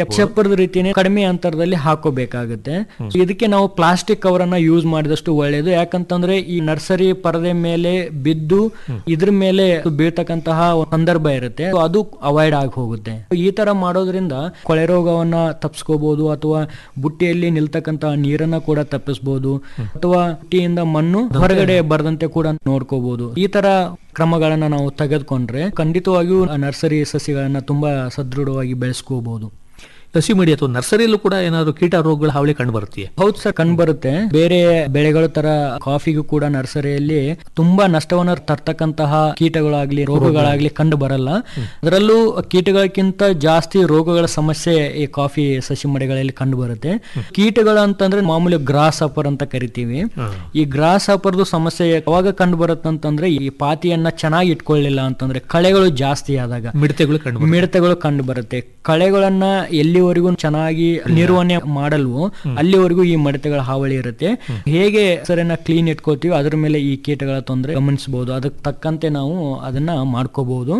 ಇಲ್ಲ ಚಪ್ಪರದ ರೀತಿನೇ ಕಡಿಮೆ ಅಂತರದಲ್ಲಿ ಹಾಕೋಬೇಕಾಗುತ್ತೆ ಇದಕ್ಕೆ ನಾವು ಪ್ಲಾಸ್ಟಿಕ್ ಕವರ್ ಅನ್ನ ಯೂಸ್ ಮಾಡಿದಷ್ಟು ಒಳ್ಳೆಯದು ಯಾಕಂತಂದ್ರೆ ಈ ನರ್ಸರಿ ಪರದೆ ಮೇಲೆ ಬಿದ್ದು ಇದ್ರ ಮೇಲೆ ಬೀಳ್ತಕ್ಕಂತಹ ಸಂದರ್ಭ ಇರುತ್ತೆ ಅದು ಅವಾಯ್ಡ್ ಆಗಿ ಹೋಗುತ್ತೆ ಈ ತರ ಮಾಡೋದ್ರಿಂದ ಕೊಳೆ ರೋಗವನ್ನ ತಪ್ಪಿಸ್ಕೋಬಹುದು ಅಥವಾ ಬುಟ್ಟಿಯಲ್ಲಿ ನಿಲ್ತಕ್ಕಂತಹ ನೀರನ್ನ ಕೂಡ ತಪ್ಪಿಸಬಹುದು ಅಥವಾ ಬುಟ್ಟಿಯಿಂದ ಮಣ್ಣು ಹೊರಗಡೆ ಬರದಂತೆ ಕೂಡ ನೋಡ್ಕೋಬಹುದು ಈ ತರ ಕ್ರಮಗಳನ್ನ ನಾವು ತೆಗೆದುಕೊಂಡ್ರೆ ಖಂಡಿತವಾಗಿಯೂ ಆ ನರ್ಸರಿ ಸಸಿಗಳನ್ನ ತುಂಬಾ ಸದೃಢವಾಗಿ ಬೆಳೆಸ್ಕೋಬಹುದು ಹಸಿ ಮಡಿ ಅಥವಾ ನರ್ಸರಿಯಲ್ಲೂ ಕೂಡ ಏನಾದ್ರು ಕೀಟ ರೋಗಗಳ ಹಾವಳಿ ಕಂಡು ಬರುತ್ತೆ ಹೌದು ಸರ್ ಕಂಡು ಬರುತ್ತೆ ಬೇರೆ ಬೆಳೆಗಳ ತರ ಕಾಫಿಗೂ ಕೂಡ ನರ್ಸರಿಯಲ್ಲಿ ತುಂಬಾ ನಷ್ಟವನ್ನ ತರ್ತಕ್ಕಂತಹ ಕೀಟಗಳಾಗ್ಲಿ ರೋಗಗಳಾಗ್ಲಿ ಕಂಡು ಬರಲ್ಲ ಅದರಲ್ಲೂ ಕೀಟಗಳಕ್ಕಿಂತ ಜಾಸ್ತಿ ರೋಗಗಳ ಸಮಸ್ಯೆ ಈ ಕಾಫಿ ಸಸಿ ಮಡಿಗಳಲ್ಲಿ ಕಂಡು ಬರುತ್ತೆ ಕೀಟಗಳು ಅಂತಂದ್ರೆ ಮಾಮೂಲಿ ಗ್ರಾಸ್ ಅಪರ್ ಅಂತ ಕರಿತೀವಿ ಈ ಗ್ರಾಸ್ ಅಪರ್ದು ಸಮಸ್ಯೆ ಯಾವಾಗ ಕಂಡು ಬರುತ್ತೆ ಅಂತಂದ್ರೆ ಈ ಪಾತಿಯನ್ನ ಚೆನ್ನಾಗಿ ಇಟ್ಕೊಳ್ಳಿಲ್ಲ ಅಂತಂದ್ರೆ ಕಳೆಗಳು ಜಾಸ್ತಿ ಆದಾಗ ಮಿಡತೆಗಳು ಕಂಡು ಮಿಡತೆಗಳು ಕಂಡು ಬರುತ್ತೆ ಕಳೆಗಳನ್ನ ಎಲ್ಲಿವರೆಗೂ ಚೆನ್ನಾಗಿ ನಿರ್ವಹಣೆ ಮಾಡಲ್ವೋ ಅಲ್ಲಿವರೆಗೂ ಈ ಮಿಡತೆಗಳ ಹಾವಳಿ ಇರುತ್ತೆ ಹೇಗೆ ಸರಿನ ಕ್ಲೀನ್ ಇಟ್ಕೋತೀವಿ ಅದ್ರ ಮೇಲೆ ಈ ಕೀಟಗಳ ತೊಂದರೆ ಗಮನಿಸಬಹುದು ಅದಕ್ಕೆ ತಕ್ಕಂತೆ ನಾವು ಅದನ್ನ ಮಾಡ್ಕೋಬಹುದು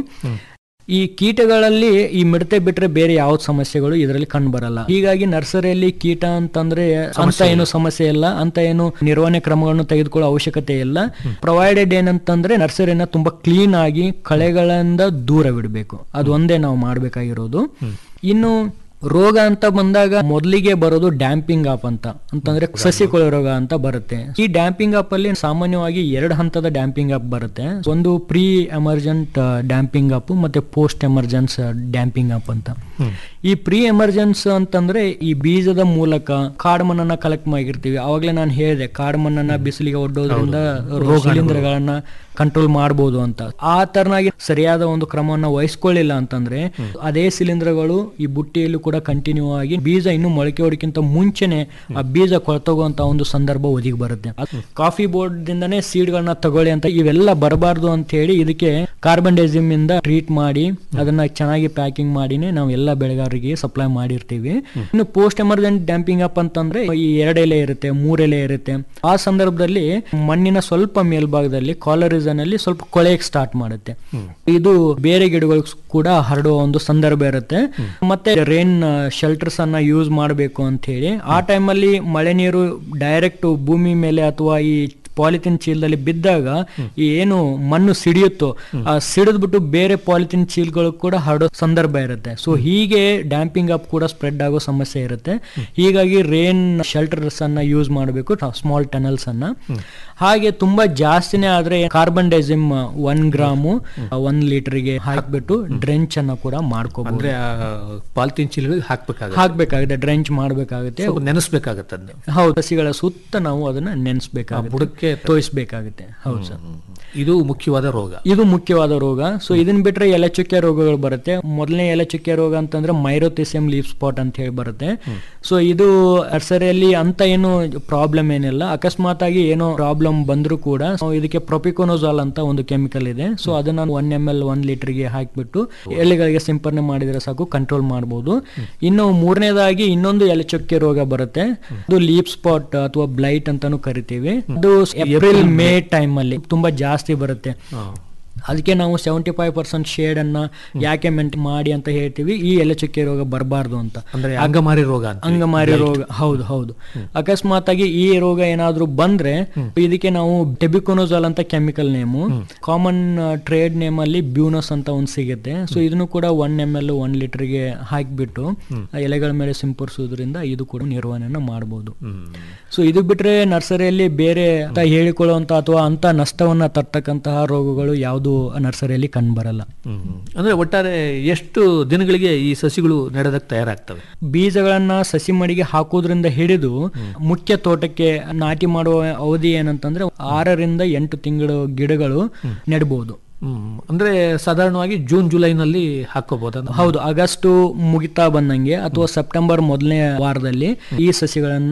ಈ ಕೀಟಗಳಲ್ಲಿ ಈ ಮಿಡತೆ ಬಿಟ್ರೆ ಬೇರೆ ಯಾವ ಸಮಸ್ಯೆಗಳು ಇದರಲ್ಲಿ ಕಂಡು ಬರಲ್ಲ ಹೀಗಾಗಿ ನರ್ಸರಿಯಲ್ಲಿ ಕೀಟ ಅಂತಂದ್ರೆ ಅಂತ ಏನು ಸಮಸ್ಯೆ ಇಲ್ಲ ಅಂತ ಏನು ನಿರ್ವಹಣೆ ಕ್ರಮಗಳನ್ನು ತೆಗೆದುಕೊಳ್ಳೋ ಅವಶ್ಯಕತೆ ಇಲ್ಲ ಪ್ರೊವೈಡೆಡ್ ಏನಂತಂದ್ರೆ ನರ್ಸರಿನ ತುಂಬಾ ಕ್ಲೀನ್ ಆಗಿ ಕಳೆಗಳಿಂದ ದೂರವಿಡಬೇಕು ಅದು ಒಂದೇ ನಾವು ಮಾಡ್ಬೇಕಾಗಿರೋದು ಇನ್ನು ರೋಗ ಅಂತ ಬಂದಾಗ ಮೊದಲಿಗೆ ಬರೋದು ಡ್ಯಾಂಪಿಂಗ್ ಅಪ್ ಅಂತ ಅಂತಂದ್ರೆ ಸಸಿ ಕೊಳೆ ರೋಗ ಅಂತ ಬರುತ್ತೆ ಈ ಡ್ಯಾಂಪಿಂಗ್ ಅಪ್ ಅಲ್ಲಿ ಸಾಮಾನ್ಯವಾಗಿ ಎರಡು ಹಂತದ ಡ್ಯಾಂಪಿಂಗ್ ಅಪ್ ಬರುತ್ತೆ ಒಂದು ಪ್ರೀ ಎಮರ್ಜೆಂಟ್ ಡ್ಯಾಂಪಿಂಗ್ ಅಪ್ ಮತ್ತೆ ಪೋಸ್ಟ್ ಎಮರ್ಜೆನ್ಸ್ ಡ್ಯಾಂಪಿಂಗ್ ಅಪ್ ಅಂತ ಈ ಪ್ರೀ ಎಮರ್ಜೆನ್ಸ್ ಅಂತಂದ್ರೆ ಈ ಬೀಜದ ಮೂಲಕ ಕಾಡು ಮಣ್ಣನ್ನ ಕಲೆಕ್ಟ್ ಮಾಡಿರ್ತೀವಿ ಅವಾಗಲೇ ನಾನು ಹೇಳಿದೆ ಕಾಡು ಮಣ್ಣನ್ನ ಬಿಸಿಲಿಗೆ ಒಡ್ಡೋದ್ರಿಂದ ಶಿಲೀಂಧ್ರಗಳನ್ನ ಕಂಟ್ರೋಲ್ ಮಾಡಬಹುದು ಅಂತ ಆ ತರನಾಗಿ ಸರಿಯಾದ ಒಂದು ಕ್ರಮವನ್ನ ವಹಿಸ್ಕೊಳ್ಳಿಲ್ಲ ಅಂತಂದ್ರೆ ಅದೇ ಶಿಲೀಂಧ್ರಗಳು ಈ ಬುಟ್ಟಿಯಲ್ಲೂ ಕೂಡ ಕಂಟಿನ್ಯೂ ಆಗಿ ಬೀಜ ಇನ್ನು ಮೊಳಕೆ ಹೊಡಿಕ್ಕಿಂತ ಮುಂಚೆನೆ ಆ ಬೀಜ ಕೊಳ್ತೋಗುವಂತ ಒಂದು ಸಂದರ್ಭ ಒದಗಿ ಬರುತ್ತೆ ಅದ್ ಕಾಫಿ ಬೋರ್ಡ್ ದಿಂದನೇ ಸೀಡ್ ಗಳನ್ನ ತಗೊಳ್ಳಿ ಅಂತ ಇವೆಲ್ಲ ಬರಬಾರ್ದು ಅಂತ ಹೇಳಿ ಇದಕ್ಕೆ ಕಾರ್ಬನ್ ಡೈಸಿಮ್ ಇಂದ ಟ್ರೀಟ್ ಮಾಡಿ ಅದನ್ನ ಚೆನ್ನಾಗಿ ಪ್ಯಾಕಿಂಗ್ ಮಾಡಿನೇ ನಾವು ಎಲ್ಲ ಬೆಳೆಗಾರರಿಗೆ ಸಪ್ಲೈ ಮಾಡಿರ್ತೀವಿ ಇನ್ನು ಪೋಸ್ಟ್ ಎಮರ್ಜೆಂಟ್ ಡ್ಯಾಂಪಿಂಗ್ ಅಪ್ ಅಂತಂದ್ರೆ ಈ ಎರಡು ಎಲೆ ಇರುತ್ತೆ ಮೂರ್ ಎಲೆ ಇರುತ್ತೆ ಆ ಸಂದರ್ಭದಲ್ಲಿ ಮಣ್ಣಿನ ಸ್ವಲ್ಪ ಮೇಲ್ಭಾಗದಲ್ಲಿ ಕಾಲರಿಸನ್ ಅಲ್ಲಿ ಸ್ವಲ್ಪ ಕೊಳೆಯಕ್ಕೆ ಸ್ಟಾರ್ಟ್ ಮಾಡುತ್ತೆ ಇದು ಬೇರೆ ಗಿಡಗಳು ಕೂಡ ಹರಡುವ ಒಂದು ಸಂದರ್ಭ ಇರುತ್ತೆ ಮತ್ತೆ ರೇನ್ ಶೆಲ್ಟರ್ಸ್ ಅನ್ನ ಯೂಸ್ ಮಾಡಬೇಕು ಅಂತ ಹೇಳಿ ಆ ಟೈಮಲ್ಲಿ ಮಳೆ ನೀರು ಡೈರೆಕ್ಟ್ ಭೂಮಿ ಮೇಲೆ ಅಥವಾ ಈ ಪಾಲಿಥಿನ್ ಚೀಲದಲ್ಲಿ ಬಿದ್ದಾಗ ಈ ಏನು ಮಣ್ಣು ಸಿಡಿಯುತ್ತೋ ಆ ಸಿಡಿದ್ಬಿಟ್ಟು ಬೇರೆ ಪಾಲಿಥಿನ್ ಚೀಲ್ಗಳು ಕೂಡ ಹರಡೋ ಸಂದರ್ಭ ಇರುತ್ತೆ ಸೊ ಹೀಗೆ ಡ್ಯಾಂಪಿಂಗ್ ಅಪ್ ಕೂಡ ಸ್ಪ್ರೆಡ್ ಆಗೋ ಸಮಸ್ಯೆ ಇರುತ್ತೆ ಹೀಗಾಗಿ ರೇನ್ ಶೆಲ್ಟರ್ಸ್ ಅನ್ನ ಯೂಸ್ ಮಾಡಬೇಕು ಸ್ಮಾಲ್ ಟನಲ್ಸ್ ಅನ್ನ ಹಾಗೆ ತುಂಬಾ ಜಾಸ್ತಿನೇ ಆದ್ರೆ ಕಾರ್ಬನ್ ಡೈಸಿಮ್ ಒನ್ ಗ್ರಾಮು ಒಂದ್ ಲೀಟರ್ಗೆ ಹಾಕ್ಬಿಟ್ಟು ಡ್ರೆಂಚ್ ಅನ್ನ ಕೂಡ ಮಾಡ್ಕೋಬಹುದು ಅಂದ್ರೆ ಪಾಲಿಥೀನ್ ಚೀಲಗಳಿಗೆ ಹಾಕ್ಬೇಕಾಗುತ್ತೆ ಹಾಕ್ಬೇಕಾಗುತ್ತೆ ಡ್ರೆಂಚ್ ಮಾಡ್ಬೇಕಾಗುತ್ತೆ ಸ್ವಲ್ಪ ನೆನೆಸ್ಬೇಕಾಗತ್ತೆ ಅದನ್ನ ಹೌದು ಸಸಿಗಳ ಸುತ್ತ ನಾವು ಅದನ್ನ ನೆನೆಸ್ಬೇಕಾಗುತ್ತೆ ಬುಡಕ್ಕೆ ತೋಯಿಸ್ಬೇಕಾಗುತ್ತೆ ಹೌದು ಸರ್ ಇದು ಮುಖ್ಯವಾದ ರೋಗ ಇದು ಮುಖ್ಯವಾದ ರೋಗ ಸೊ ಇದನ್ನ ಬಿಟ್ರೆ ಎಲೆ ಚುಕ್ಕೆ ರೋಗಗಳು ಬರುತ್ತೆ ಮೊದಲನೇ ಎಲೆ ಚುಕ್ಕೆ ರೋಗ ಅಂತಂದ್ರೆ ಮೈರೋತಿಸಿಯಂ ಲೀಫ್ ಸ್ಪಾಟ್ ಅಂತ ಹೇಳಿ ಬರುತ್ತೆ ಸೊ ಇದು ನರ್ಸರಿಯಲ್ಲಿ ಅಂತ ಏನು ಪ್ರಾಬ್ಲಮ್ ಏನಿಲ್ಲ ಅಕಸ್ಮಾತ್ ಆಗಿ ಏನೋ ಪ್ರಾಬ್ಲಮ್ ಬಂದ್ರು ಕೂಡ so ಇದಕ್ಕೆ ಪ್ರೊಪಿಕೋನೋಜಾಲ್ ಅಂತ ಒಂದು ಕೆಮಿಕಲ್ ಇದೆ ಸೊ ಅದನ್ನ ಒನ್ ಎಮ್ ಎಲ್ ಒನ್ ಲೀಟರ್ಗೆ ಹಾಕಿಬಿಟ್ಟು ಎಲೆಗಳಿಗೆ ಸಿಂಪರಣೆ ಮಾಡಿದ್ರೆ ಸಾಕು ಕಂಟ್ರೋಲ್ ಮಾಡಬಹುದು ಇನ್ನು ಮೂರನೇದಾಗಿ ಇನ್ನೊಂದು ಎಲೆ ಚುಕ್ಕೆ ರೋಗ ಬರುತ್ತೆ ಅದು ಲೀಪ್ ಸ್ಪಾಟ್ ಅಥವಾ ಬ್ಲೈಟ್ ಅಂತಾನು ಕರಿತೀವಿ ಅದು ಏಪ್ರಿಲ್ ಮೇ ಟೈಮ್ ಅಲ್ಲಿ ತುಂಬಾ ಜಾಸ್ತಿ ಬರುತ್ತೆ ಅದಕ್ಕೆ ನಾವು ಸೆವೆಂಟಿ ಫೈವ್ ಪರ್ಸೆಂಟ್ ಶೇಡ್ ಅನ್ನ ಯಾಕೆ ಮೇಂಟೈನ್ ಮಾಡಿ ಅಂತ ಹೇಳ್ತೀವಿ ಈ ಎಲೆ ಚುಕ್ಕೆ ರೋಗ ಬರಬಾರ್ದು ಅಂತ ಅಂದ್ರೆ ಅಂಗಮಾರಿ ರೋಗ ಅಂತ ಅಂಗಮಾರಿ ರೋಗ ಹೌದು ಹೌದು ಅಕಸ್ಮಾತ್ ಆಗಿ ಈ ರೋಗ ಏನಾದ್ರೂ ಬಂದ್ರೆ ಇದಕ್ಕೆ ನಾವು ಟೆಬಿಕೋನೋಜಾಲ್ ಅಂತ chemical name common trade name ಅಲ್ಲಿ ಬ್ಯೂನಸ್ ಅಂತ ಒಂದು ಸಿಗುತ್ತೆ ಸೊ ಇದನ್ನು ಕೂಡ ಒನ್ ಎಮ್ ಎಲ್ ಒನ್ ಲೀಟರ್ಗೆ ಹಾಕಿಬಿಟ್ಟು ಎಲೆಗಳ ಮೇಲೆ ಸಿಂಪಡಿಸೋದ್ರಿಂದ ಇದು ಕೂಡ ನಿರ್ವಹಣೆಯನ್ನ ಮಾಡಬಹುದು ಸೊ ಇದು ಬಿಟ್ರೆ ನರ್ಸರಿಯಲ್ಲಿ ಬೇರೆ ಅಂತ ಹೇಳಿಕೊಳ್ಳುವಂತ ಅಥವಾ ಅಂತ ನಷ್ಟವನ್ನ ತರ್ತಕ್ಕಂತಹ ರೋಗಗಳು ಯಾವುದು ನರ್ಸರಿಯಲ್ಲಿ ಕಂಡು ಬರಲ್ಲ ಅಂದ್ರೆ ಒಟ್ಟಾರೆ ಎಷ್ಟು ದಿನಗಳಿಗೆ ಈ ಸಸಿಗಳು ನೆಡೋದಕ್ಕೆ ತಯಾರಾಗ್ತವೆ ಬೀಜಗಳನ್ನ ಸಸಿ ಮಡಿಗೆ ಹಾಕೋದ್ರಿಂದ ಹಿಡಿದು ಮುಖ್ಯ ತೋಟಕ್ಕೆ ನಾಟಿ ಮಾಡುವ ಅವಧಿ ಏನಂತಂದ್ರೆ ಆರರಿಂದ ಎಂಟು ತಿಂಗಳು ಗಿಡಗಳು ನೆಡಬಹುದು ಹ್ಮ್ ಅಂದ್ರೆ ಸಾಧಾರಣವಾಗಿ ಜೂನ್ ಜುಲೈನಲ್ಲಿ ಹಾಕೋಬಹುದ ಹೌದು ಆಗಸ್ಟ್ ಮುಗಿತಾ ಬಂದಂಗೆ ಅಥವಾ ಸೆಪ್ಟೆಂಬರ್ ಮೊದಲನೇ ವಾರದಲ್ಲಿ ಈ ಸಸಿಗಳನ್ನ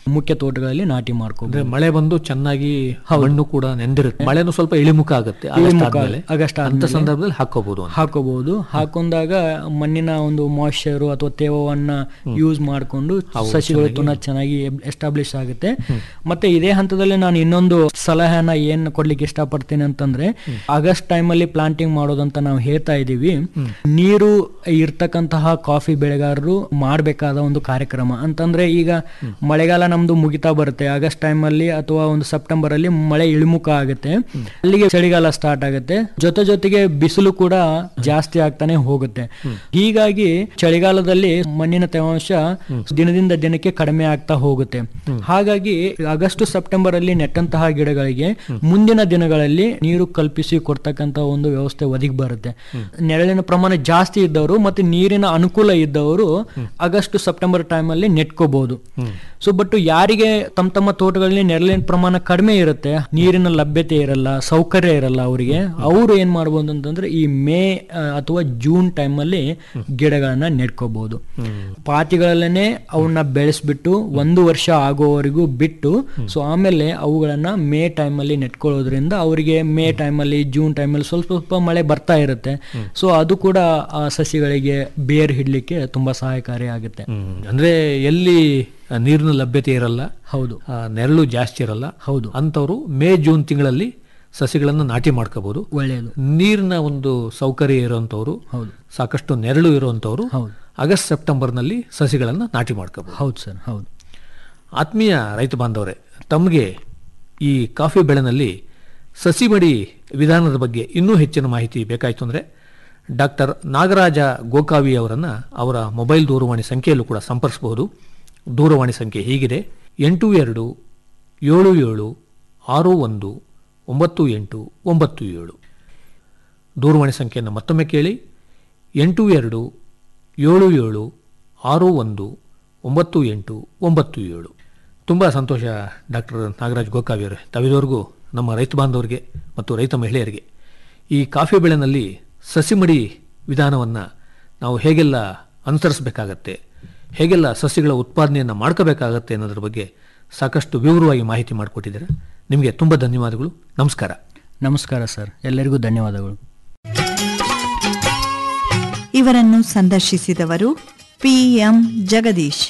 ಮುಖ್ಯ ತೋಟಗಳಲ್ಲಿ ನಾಟಿ ಅಂದ್ರೆ ಮಾಡ್ಕೋಬಹುದು ಮಳೆ ಬಂದು ಚೆನ್ನಾಗಿ ಮಣ್ಣು ಕೂಡ ನೆಂದಿರುತ್ತೆ ಮಳೆನೂ ಸ್ವಲ್ಪ ಇಳಿಮುಖ ಆಗುತ್ತೆ ಆಗಸ್ಟ್ ಇಳಿಮುಖ ಆದ್ಮೇಲೆ. ಆಗಸ್ಟ್ ಅಂತ ಆದ್ಮೇಲೆ. ಸಂದರ್ಭದಲ್ಲಿ ಹಾಕೋಬಹುದು ಅಂತ ಹಾಕೋಬಹುದು ಹಾಕೊಂಡಾಗ ಮಣ್ಣಿನ ಒಂದು ಮಾಯ್ಶ್ಚರ್ ಅಥವಾ ತೇವವನ್ನ ಯೂಸ್ ಮಾಡಿಕೊಂಡು ಸಸಿಗಳು ತುಂಬಾ ಚೆನ್ನಾಗಿ ಎಸ್ಟಾಬ್ಲಿಷ್ ಆಗುತ್ತೆ ಮತ್ತೆ ಇದೇ ಹಂತದಲ್ಲಿ ನಾನು ಇನ್ನೊಂದು ಸಲಹೆನ ಏನ್ ಕೊಡ್ಲಿಕ್ಕೆ ಇಷ್ಟಪಡ್ತೀನಿ ಅಂತಂದ್ರೆ ಆಗಸ್ಟ್ ಟೈಮಲ್ಲಿ ಪ್ಲಾಂಟಿಂಗ್ ಮಾಡೋದಂತ ನಾವು ಹೇಳ್ತಾ ಇದೀವಿ ನೀರು ಇರ್ತಕ್ಕಂತಹ ಕಾಫಿ ಬೆಳೆಗಾರರು ಮಾಡಬೇಕಾದ ಒಂದು ಕಾರ್ಯಕ್ರಮ ಅಂತಂದ್ರೆ ಈಗ ಮಳೆಗಾಲ ನಮ್ದು ಮುಗಿತಾ ಬರುತ್ತೆ ಆಗಸ್ಟ್ ಟೈಮಲ್ಲಿ ಅಥವಾ ಒಂದು ಸೆಪ್ಟೆಂಬರ್ ಅಲ್ಲಿ ಮಳೆ ಇಳಿಮುಖ ಆಗುತ್ತೆ ಅಲ್ಲಿಗೆ ಚಳಿಗಾಲ ಸ್ಟಾರ್ಟ್ ಆಗುತ್ತೆ ಜೊತೆ ಜೊತೆಗೆ ಬಿಸಿಲು ಕೂಡ ಜಾಸ್ತಿ ಆಗ್ತಾನೆ ಹೋಗುತ್ತೆ ಹೀಗಾಗಿ ಚಳಿಗಾಲದಲ್ಲಿ ಮಣ್ಣಿನ ತೇವಾಂಶ ದಿನದಿಂದ ದಿನಕ್ಕೆ ಕಡಿಮೆ ಆಗ್ತಾ ಹೋಗುತ್ತೆ ಹಾಗಾಗಿ ಆಗಸ್ಟ್ ಸೆಪ್ಟೆಂಬರ್ ಅಲ್ಲಿ ನೆಟ್ಟಂತಹ ಗಿಡಗಳಿಗೆ ಮುಂದಿನ ದಿನಗಳಲ್ಲಿ ನೀರು ಕಲ್ಪಿಸಿ ಕೊಡ್ತಕ್ಕಂತ ಒಂದು ವ್ಯವಸ್ಥೆ ಒದಗಿ ಬರುತ್ತೆ ನೆರಳಿನ ಪ್ರಮಾಣ ಜಾಸ್ತಿ ಇದ್ದವರು ಮತ್ತೆ ನೀರಿನ ಅನುಕೂಲ ಇದ್ದವರು ಆಗಸ್ಟ್ ಸೆಪ್ಟೆಂಬರ್ ಟೈಮ್ ಅಲ್ಲಿ ನೆಟ್ಕೋಬಹುದು ಸೊ ಬಟ್ ಯಾರಿಗೆ ತಮ್ಮ ತಮ್ಮ ತೋಟಗಳಲ್ಲಿ ನೆರಳಿನ ಪ್ರಮಾಣ ಕಡಿಮೆ ಇರುತ್ತೆ ನೀರಿನ ಲಭ್ಯತೆ ಇರಲ್ಲ ಸೌಕರ್ಯ ಇರಲ್ಲ ಅವರಿಗೆ ಅವರು ಏನ್ ಮಾಡ್ಬೋದು ಅಂತಂದ್ರೆ ಈ ಮೇ ಆ, ಅಥವಾ ಜೂನ್ ಟೈಮ್ ಅಲ್ಲಿ ಗಿಡಗಳನ್ನ ನೆಟ್ಕೋಬಹುದು ಪಾತಿಗಳಲ್ಲೇನೆ ಅವನ್ನ ಬೆಳೆಸ್ಬಿಟ್ಟು ಒಂದು ವರ್ಷ ಆಗೋವರೆಗೂ ಬಿಟ್ಟು ಸೊ ಆಮೇಲೆ ಅವುಗಳನ್ನ ಮೇ ಟೈಮ್ ಅಲ್ಲಿ ನೆಟ್ಕೊಳ್ಳೋದ್ರಿಂದ ಅವರಿಗೆ ಮೇ ಟೈಮ್ ಅಲ್ಲಿ ಜೂನ್ ಟೈಮ್ ಅಲ್ಲಿ ಸ್ವಲ್ಪ ಸ್ವಲ್ಪ ಮಳೆ ಬರ್ತಾ ಇರುತ್ತೆ ಸೊ ಅದು ಕೂಡ ಆ ಸಸಿಗಳಿಗೆ ಬೇರ್ ಹಿಡ್ಲಿಕ್ಕೆ ತುಂಬಾ ಸಹಾಯಕಾರಿ ಆಗುತ್ತೆ ಹ್ಮ್. ಅಂದ್ರೆ ಎಲ್ಲಿ ಆ, ನೀರಿನ ಲಭ್ಯತೆ ಇರಲ್ಲ ಹೌದು ಆ, ನೆರಳು ಜಾಸ್ತಿ ಇರಲ್ಲ ಹೌದು ಅಂತವರು ಮೇ ಜೂನ್ ತಿಂಗಳಲ್ಲಿ ಸಸಿಗಳನ್ನು ನಾಟಿ ಮಾಡ್ಕೋಬಹುದು ಒಳ್ಳೆಯದು ನೀರಿನ ಒಂದು ಸೌಕರ್ಯ ಇರುವಂತವ್ರು ಹೌದು ಸಾಕಷ್ಟು ನೆರಳು ಇರುವಂತವ್ರು ಹೌದು ಆಗಸ್ಟ್ ಸೆಪ್ಟೆಂಬರ್ ನಲ್ಲಿ ಸಸಿಗಳನ್ನು ನಾಟಿ ಮಾಡ್ಕೋಬಹುದು ಹೌದು ಸರ್ ಹೌದು ಆತ್ಮೀಯ ರೈತ ಬಾಂಧವರೇ ತಮಗೆ ಈ ಕಾಫಿ ಬೆಳೆನಲ್ಲಿ ಸಸಿ ಮಡಿ ವಿಧಾನದ ಬಗ್ಗೆ ಇನ್ನೂ ಹೆಚ್ಚಿನ ಮಾಹಿತಿ ಬೇಕಾಯಿತು ಅಂದರೆ ಡಾಕ್ಟರ್ ನಾಗರಾಜ ಗೋಕಾವಿ ಅವರನ್ನು ಅವರ ಮೊಬೈಲ್ ದೂರವಾಣಿ ಸಂಖ್ಯೆಯಲ್ಲೂ ಕೂಡ ಸಂಪರ್ಕಿಸಬಹುದು ದೂರವಾಣಿ ಸಂಖ್ಯೆ ಹೀಗಿದೆ ಎಂಟು ಎರಡು ಏಳು ಏಳು ಆರು ಒಂದು ಒಂಬತ್ತು ಎಂಟು ಒಂಬತ್ತು ಏಳು ದೂರವಾಣಿ ಸಂಖ್ಯೆಯನ್ನು ಮತ್ತೊಮ್ಮೆ ಕೇಳಿ ಎಂಟು ಎರಡು ಏಳು ಏಳು ಆರು ಒಂದು ಒಂಬತ್ತು ಎಂಟು ಒಂಬತ್ತು ಏಳು ತುಂಬ ಸಂತೋಷ ಡಾಕ್ಟರ್ ನಾಗರಾಜ್ ಗೋಕಾವಿಯವರೇ ತಾವಿದವರೆಗೂ ನಮ್ಮ ರೈತ ಬಾಂಧವರಿಗೆ ಮತ್ತು ರೈತ ಮಹಿಳೆಯರಿಗೆ ಈ ಕಾಫಿ ಬೆಳೆನಲ್ಲಿ ಸಸಿಮಡಿ ವಿಧಾನವನ್ನು ನಾವು ಹೇಗೆಲ್ಲ ಅನುಸರಿಸಬೇಕಾಗತ್ತೆ ಹೇಗೆಲ್ಲ ಸಸ್ಯಗಳ ಉತ್ಪಾದನೆಯನ್ನು ಮಾಡ್ಕೋಬೇಕಾಗತ್ತೆ ಅನ್ನೋದ್ರ ಬಗ್ಗೆ ಸಾಕಷ್ಟು ವಿವರವಾಗಿ ಮಾಹಿತಿ ಮಾಡಿಕೊಟ್ಟಿದ್ದೀರಾ ನಿಮಗೆ ತುಂಬ ಧನ್ಯವಾದಗಳು ನಮಸ್ಕಾರ ನಮಸ್ಕಾರ ಸರ್ ಎಲ್ಲರಿಗೂ ಧನ್ಯವಾದಗಳು ಇವರನ್ನು ಸಂದರ್ಶಿಸಿದವರು ಪಿಎಂ ಜಗದೀಶ್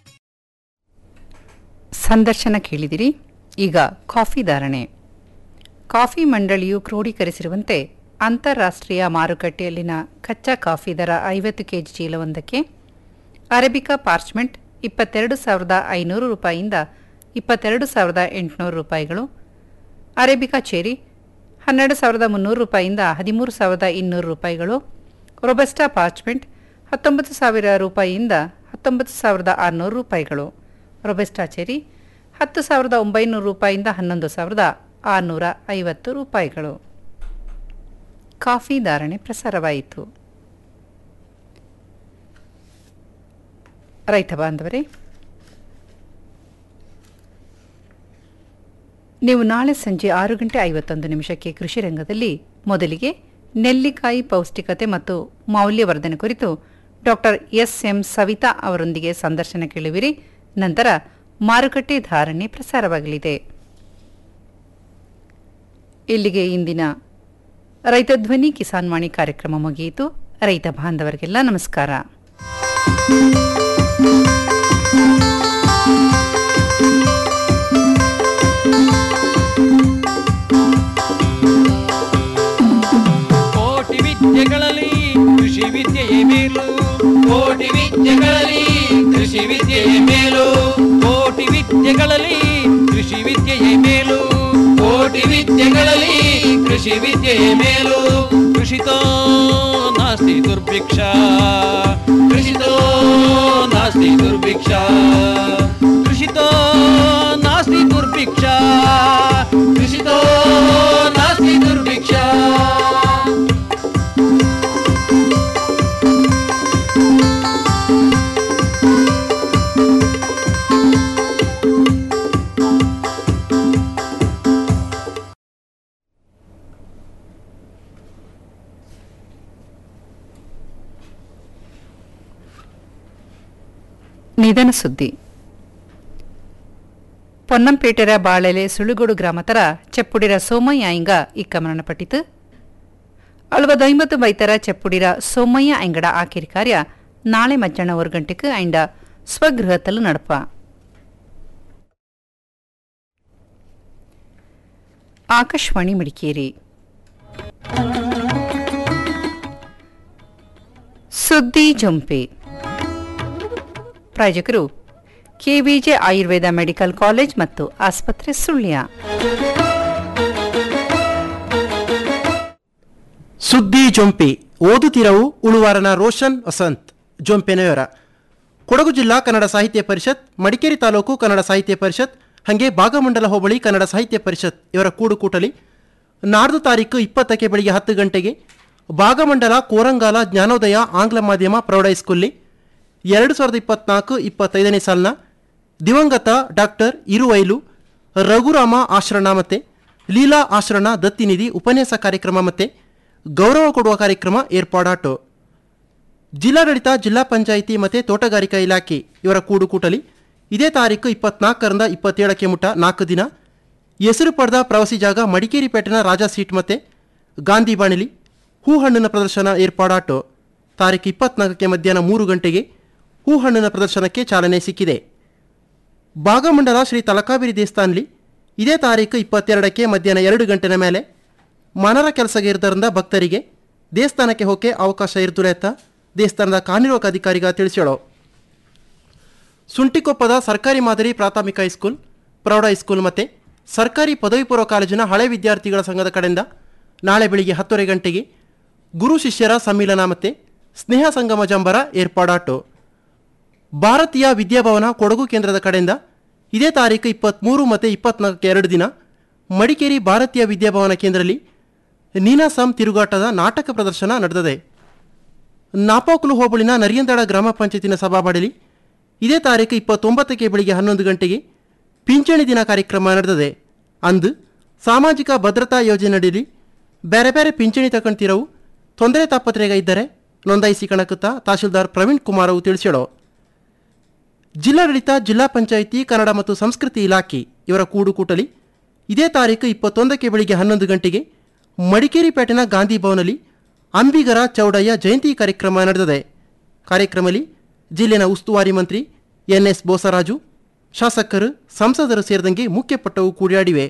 ಸಂದರ್ಶನ ಕೇಳಿದಿರಿ ಈಗ ಕಾಫಿ ಧಾರಣೆ ಕಾಫಿ ಮಂಡಳಿಯು ಕ್ರೋಢೀಕರಿಸಿರುವಂತೆ ಅಂತಾರಾಷ್ಟ್ರೀಯ ಮಾರುಕಟ್ಟೆಯಲ್ಲಿನ ಕಚ್ಚಾ ಕಾಫಿ ದರ ಐವತ್ತು ಕೆಜಿ ಚೀಲವೊಂದಕ್ಕೆ ಅರೇಬಿಕಾ ಪಾರ್ಚ್ಮೆಂಟ್ ಇಪ್ಪತ್ತೆರಡು ಸಾವಿರದ ಐನೂರು ರೂಪಾಯಿಯಿಂದ ಇಪ್ಪತ್ತೆರಡು ಸಾವಿರದ ಎಂಟುನೂರು ರೂಪಾಯಿಗಳು ಅರೇಬಿಕಾ ಚೇರಿ ಹನ್ನೆರಡು ಸಾವಿರದ ಮುನ್ನೂರು ರೂಪಾಯಿಯಿಂದ ಹದಿಮೂರು ಸಾವಿರದ ಇನ್ನೂರು ರೂಪಾಯಿಗಳು ರೊಬಸ್ಟಾ ಪಾರ್ಚ್ಮೆಂಟ್ ಹತ್ತೊಂಬತ್ತು ಸಾವಿರ ರೂಪಾಯಿಯಿಂದ ಹತ್ತೊಂಬತ್ತು ಸಾವಿರದ ಆರುನೂರು ರೂಪಾಯಿಗಳು ರೊಬೆಸ್ಟಾ ಚೆರಿ ಹತ್ತು ಸಾವಿರದ ಒಂಬೈನೂರು ರೂಪಾಯಿಯಿಂದ ಹನ್ನೊಂದು ಸಾವಿರದ ಆರುನೂರ ಐವತ್ತು ರೂಪಾಯಿಗಳು ಕಾಫಿ ಧಾರಣೆ ಪ್ರಸಾರವಾಯಿತು ರೈತ ಬಾಂಧವರೇ ನೀವು ನಾಳೆ ಸಂಜೆ ಆರು ಗಂಟೆ ಐವತ್ತೊಂದು ನಿಮಿಷಕ್ಕೆ ಕೃಷಿ ರಂಗದಲ್ಲಿ ಮೊದಲಿಗೆ ನೆಲ್ಲಿಕಾಯಿ ಪೌಷ್ಟಿಕತೆ ಮತ್ತು ಮೌಲ್ಯವರ್ಧನೆ ಕುರಿತು ಡಾಕ್ಟರ್ ಎಸ್ ಎಂ ಸವಿತಾ ಅವರೊಂದಿಗೆ ಸಂದರ್ಶನ ಕೇಳುವಿರಿ ನಂತರ ಮಾರುಕಟ್ಟೆ ಧಾರಣೆ ಪ್ರಸಾರವಾಗಲಿದೆ ಇಲ್ಲಿಗೆ ಇಂದಿನ ರೈತ ಧ್ವನಿ ಕಿಸಾನ್ ವಾಣಿ ಕಾರ್ಯಕ್ರಮ ಮುಗಿಯಿತು ರೈತ ಬಾಂಧವರಿಗೆಲ್ಲ ನಮಸ್ಕಾರ ಕೋಟಿ ವಿದ್ಯೆಗಳಲ್ಲಿ ಕೃಷಿ ವಿದ್ಯೆಯೇ ಮೇಲು ಕೋಟಿ ವಿದ್ಯೆಗಳಲ್ಲಿ ಕೃಷಿ ವಿದ್ಯೆಯೇ ಮೇಲು ಕೋಟಿ ವಿದ್ಯೆಗಳಲ್ಲಿ ಕೃಷಿ ವಿದ್ಯೆಯೇ ಮೇಲು ಕೋಟಿ ವಿದ್ಯೆಗಳಲ್ಲಿ ಕೃಷಿ ವಿದ್ಯೆಯೇ ಮೇಲು ಕೃಷಿತೋ ನಾಸ್ತಿ ದುರ್ಭಿಕ್ಷ ಕೃಷಿತೋ ನಾಸ್ತಿ ದುರ್ಭಿಕ್ಷ ಕೃಷಿತೋ ನಾಸ್ತಿ ದುರ್ಭಿಕ್ಷ ಕೃಷಿತೋ ನಾಸ್ತಿ ದುರ್ಭಿಕ್ಷ ನಿಧನ ಸುದ್ದಿ ಪೊನ್ನಂಪೇಟೆರ ಬಾಳೆಲೆ ಸುಳುಗೋಡು ಗ್ರಾಮತರ ಚೆಪ್ಪುಡಿರ ಸೋಮಯ್ಯ ಇಂಗ ಇಕ್ಕ ಮರಣಪಟ್ಟಿತು ಅಳುವದ ಐಂಬತ್ತು ಬೈತರ ಚೆಪ್ಪುಡಿರ ಸೋಮಯ್ಯ ಐಂಗಡ ಆಕಿರಿ ಕಾರ್ಯ ನಾಳೆ ಮಧ್ಯಾಹ್ನ ஒரு ಗಂಟೆಗೆ ಐಂಡ ಸ್ವಗೃಹತಲು ನಡಪ ಆಕಾಶವಾಣಿ ಮಡಿಕೇರಿ ಸುದ್ದಿ ಜಂಪೆ ಪ್ರಾಯೋಜಕರು ಕೆವಿಜೆ ಆಯುರ್ವೇದ ಮೆಡಿಕಲ್ ಕಾಲೇಜ್ ಮತ್ತು ಆಸ್ಪತ್ರೆ ಸುಳ್ಯ ಸುದ್ದಿ ಜೊಂಪೆ ಓದುತ್ತಿರವು ಉಳುವಾರನ ರೋಷನ್ ವಸಂತ್ ಜೊಂಪೆನವರ ಕೊಡಗು ಜಿಲ್ಲಾ ಕನ್ನಡ ಸಾಹಿತ್ಯ ಪರಿಷತ್ ಮಡಿಕೇರಿ ತಾಲೂಕು ಕನ್ನಡ ಸಾಹಿತ್ಯ ಪರಿಷತ್ ಹಾಗೆ ಭಾಗಮಂಡಲ ಹೋಬಳಿ ಕನ್ನಡ ಸಾಹಿತ್ಯ ಪರಿಷತ್ ಇವರ ಕೂಡುಕೂಟಲಿ ನಾಡ್ದು ತಾರೀಕು ಇಪ್ಪತ್ತಕ್ಕೆ ಬೆಳಿಗ್ಗೆ ಹತ್ತು ಗಂಟೆಗೆ ಭಾಗಮಂಡಲ ಕೋರಂಗಾಲ ಜ್ಞಾನೋದಯ ಆಂಗ್ಲ ಮಾಧ್ಯಮ ಪ್ರೌಢ ಹೈಸ್ಕೂಲ್ಲಿ ಎರಡು ಸಾವಿರದ ಇಪ್ಪತ್ನಾಲ್ಕು ಇಪ್ಪತ್ತೈದನೇ ಸಾಲಿನ ದಿವಂಗತ ಡಾಕ್ಟರ್ ಇರುವೈಲು ರಘುರಾಮ ಆಶ್ರಣ ಮತ್ತು ಲೀಲಾ ಆಶ್ರಣ ದತ್ತಿನಿಧಿ ಉಪನ್ಯಾಸ ಕಾರ್ಯಕ್ರಮ ಮತ್ತು ಗೌರವ ಕೊಡುವ ಕಾರ್ಯಕ್ರಮ ಏರ್ಪಾಡಾಟು ಜಿಲ್ಲಾಡಳಿತ ಜಿಲ್ಲಾ ಪಂಚಾಯಿತಿ ಮತ್ತು ತೋಟಗಾರಿಕಾ ಇಲಾಖೆ ಇವರ ಕೂಡುಕೂಟಲಿ ಇದೇ ತಾರೀಕು ಇಪ್ಪತ್ನಾಲ್ಕರಿಂದ ಇಪ್ಪತ್ತೇಳಕ್ಕೆ ಮುಟ ನಾಲ್ಕು ದಿನ ಹೆಸರು ಪಡೆದ ಪ್ರವಾಸಿ ಜಾಗ ಮಡಿಕೇರಿ ಪೇಟೆನ ರಾಜಾ ಸೀಟ್ ಮತ್ತು ಗಾಂಧಿ ಬಾಣಿಲಿ ಹೂ ಹಣ್ಣಿನ ಪ್ರದರ್ಶನ ಏರ್ಪಾಡಾಟು ತಾರೀಕು ಇಪ್ಪತ್ನಾಲ್ಕಕ್ಕೆ ಮಧ್ಯಾಹ್ನ ಮೂರು ಗಂಟೆಗೆ ಹೂ ಹಣ್ಣಿನ ಪ್ರದರ್ಶನಕ್ಕೆ ಚಾಲನೆ ಸಿಕ್ಕಿದೆ ಭಾಗಮಂಡಲ ಶ್ರೀ ತಲಕಾವೇರಿ ದೇವಸ್ಥಾನಲಿ ಇದೇ ತಾರೀಕು ಇಪ್ಪತ್ತೆರಡಕ್ಕೆ ಮಧ್ಯಾಹ್ನ ಎರಡು ಗಂಟೆನ ಮೇಲೆ ಮನರ ಕೆಲಸಗೆ ಇರೋದರಿಂದ ಭಕ್ತರಿಗೆ ದೇವಸ್ಥಾನಕ್ಕೆ ಹೋಗಕ್ಕೆ ಅವಕಾಶ ಇರ್ದುರೆತ್ತ ದೇವಸ್ಥಾನದ ಕಾರ್ಯನಿರ್ವಾಹಕ ಅಧಿಕಾರಿಗ ತಿಳಿಸ್ಯಾಳೋ ಸುಂಟಿಕೊಪ್ಪದ ಸರ್ಕಾರಿ ಮಾದರಿ ಪ್ರಾಥಮಿಕ ಹೈಸ್ಕೂಲ್ ಪ್ರೌಢ ಹೈಸ್ಕೂಲ್ ಮತ್ತು ಸರ್ಕಾರಿ ಪದವಿ ಪೂರ್ವ ಕಾಲೇಜಿನ ಹಳೆ ವಿದ್ಯಾರ್ಥಿಗಳ ಸಂಘದ ಕಡೆಯಿಂದ ನಾಳೆ ಬೆಳಿಗ್ಗೆ ಹತ್ತುವರೆ ಗಂಟೆಗೆ ಗುರು ಶಿಷ್ಯರ ಸಮ್ಮಿಲನ ಮತ್ತು ಸ್ನೇಹ ಸಂಗಮ ಜಂಬರ ಏರ್ಪಾಡಾಟು ಭಾರತೀಯ ವಿದ್ಯಾಭವನ ಕೊಡಗು ಕೇಂದ್ರದ ಕಡೆಯಿಂದ ಇದೇ ತಾರೀಕು ಇಪ್ಪತ್ತ್ಮೂರು ಮತ್ತು ಇಪ್ಪತ್ನಾಲ್ಕಕ್ಕೆ ಎರಡು ದಿನ ಮಡಿಕೇರಿ ಭಾರತೀಯ ವಿದ್ಯಾಭವನ ಕೇಂದ್ರದಲ್ಲಿ ನೀನಾಸಂ ತಿರುಗಾಟದ ನಾಟಕ ಪ್ರದರ್ಶನ ನಡೆದಿದೆ ನಾಪೋಕ್ಲು ಹೋಬಳಿನ ನರಿಯಂದಳ ಗ್ರಾಮ ಪಂಚಾಯತಿನ ಸಭಾಬಡಲಿ ಇದೇ ತಾರೀಕು ಇಪ್ಪತ್ತೊಂಬತ್ತಕ್ಕೆ ಬೆಳಿಗ್ಗೆ ಹನ್ನೊಂದು ಗಂಟೆಗೆ ಪಿಂಚಣಿ ದಿನ ಕಾರ್ಯಕ್ರಮ ನಡೆದಿದೆ ಅಂದು ಸಾಮಾಜಿಕ ಭದ್ರತಾ ಯೋಜನೆಯಡಿಯಲ್ಲಿ ಬೇರೆ ಬೇರೆ ಪಿಂಚಣಿ ತಗೊಂತಿರವು ತೊಂದರೆ ತಾಪತ್ರೆಗ ಇದ್ದರೆ ನೋಂದಾಯಿಸಿ ಕಣಕುತ್ತಾ ತಹಶೀಲ್ದಾರ್ ಪ್ರವೀಣ್ ಕುಮಾರ್ ಅವು ತಿಳಿಸ್ಯಾಳೋ ಜಿಲ್ಲಾಡಳಿತ ಜಿಲ್ಲಾ ಪಂಚಾಯಿತಿ ಕನ್ನಡ ಮತ್ತು ಸಂಸ್ಕೃತಿ ಇಲಾಖೆ ಇವರ ಕೂಡುಕೂಟಲಿ ಇದೇ ತಾರೀಕು ಇಪ್ಪತ್ತೊಂದಕ್ಕೆ ಬೆಳಿಗ್ಗೆ ಹನ್ನೊಂದು ಗಂಟೆಗೆ ಮಡಿಕೇರಿ ಪೇಟೆನ ಗಾಂಧಿ ಭವನಲ್ಲಿ ಅಂಬಿಗರ ಚೌಡಯ್ಯ ಜಯಂತಿ ಕಾರ್ಯಕ್ರಮ ನಡೆದಿದೆ ಕಾರ್ಯಕ್ರಮದಲ್ಲಿ ಜಿಲ್ಲೆನ ಉಸ್ತುವಾರಿ ಮಂತ್ರಿ ಎನ್ ಎಸ್ ಬೋಸರಾಜು ಶಾಸಕರು ಸಂಸದರು ಸೇರಿದಂಗೆ ಮುಖ್ಯಪಟ್ಟವು ಕೂಡಿಯಾಡಿವೆ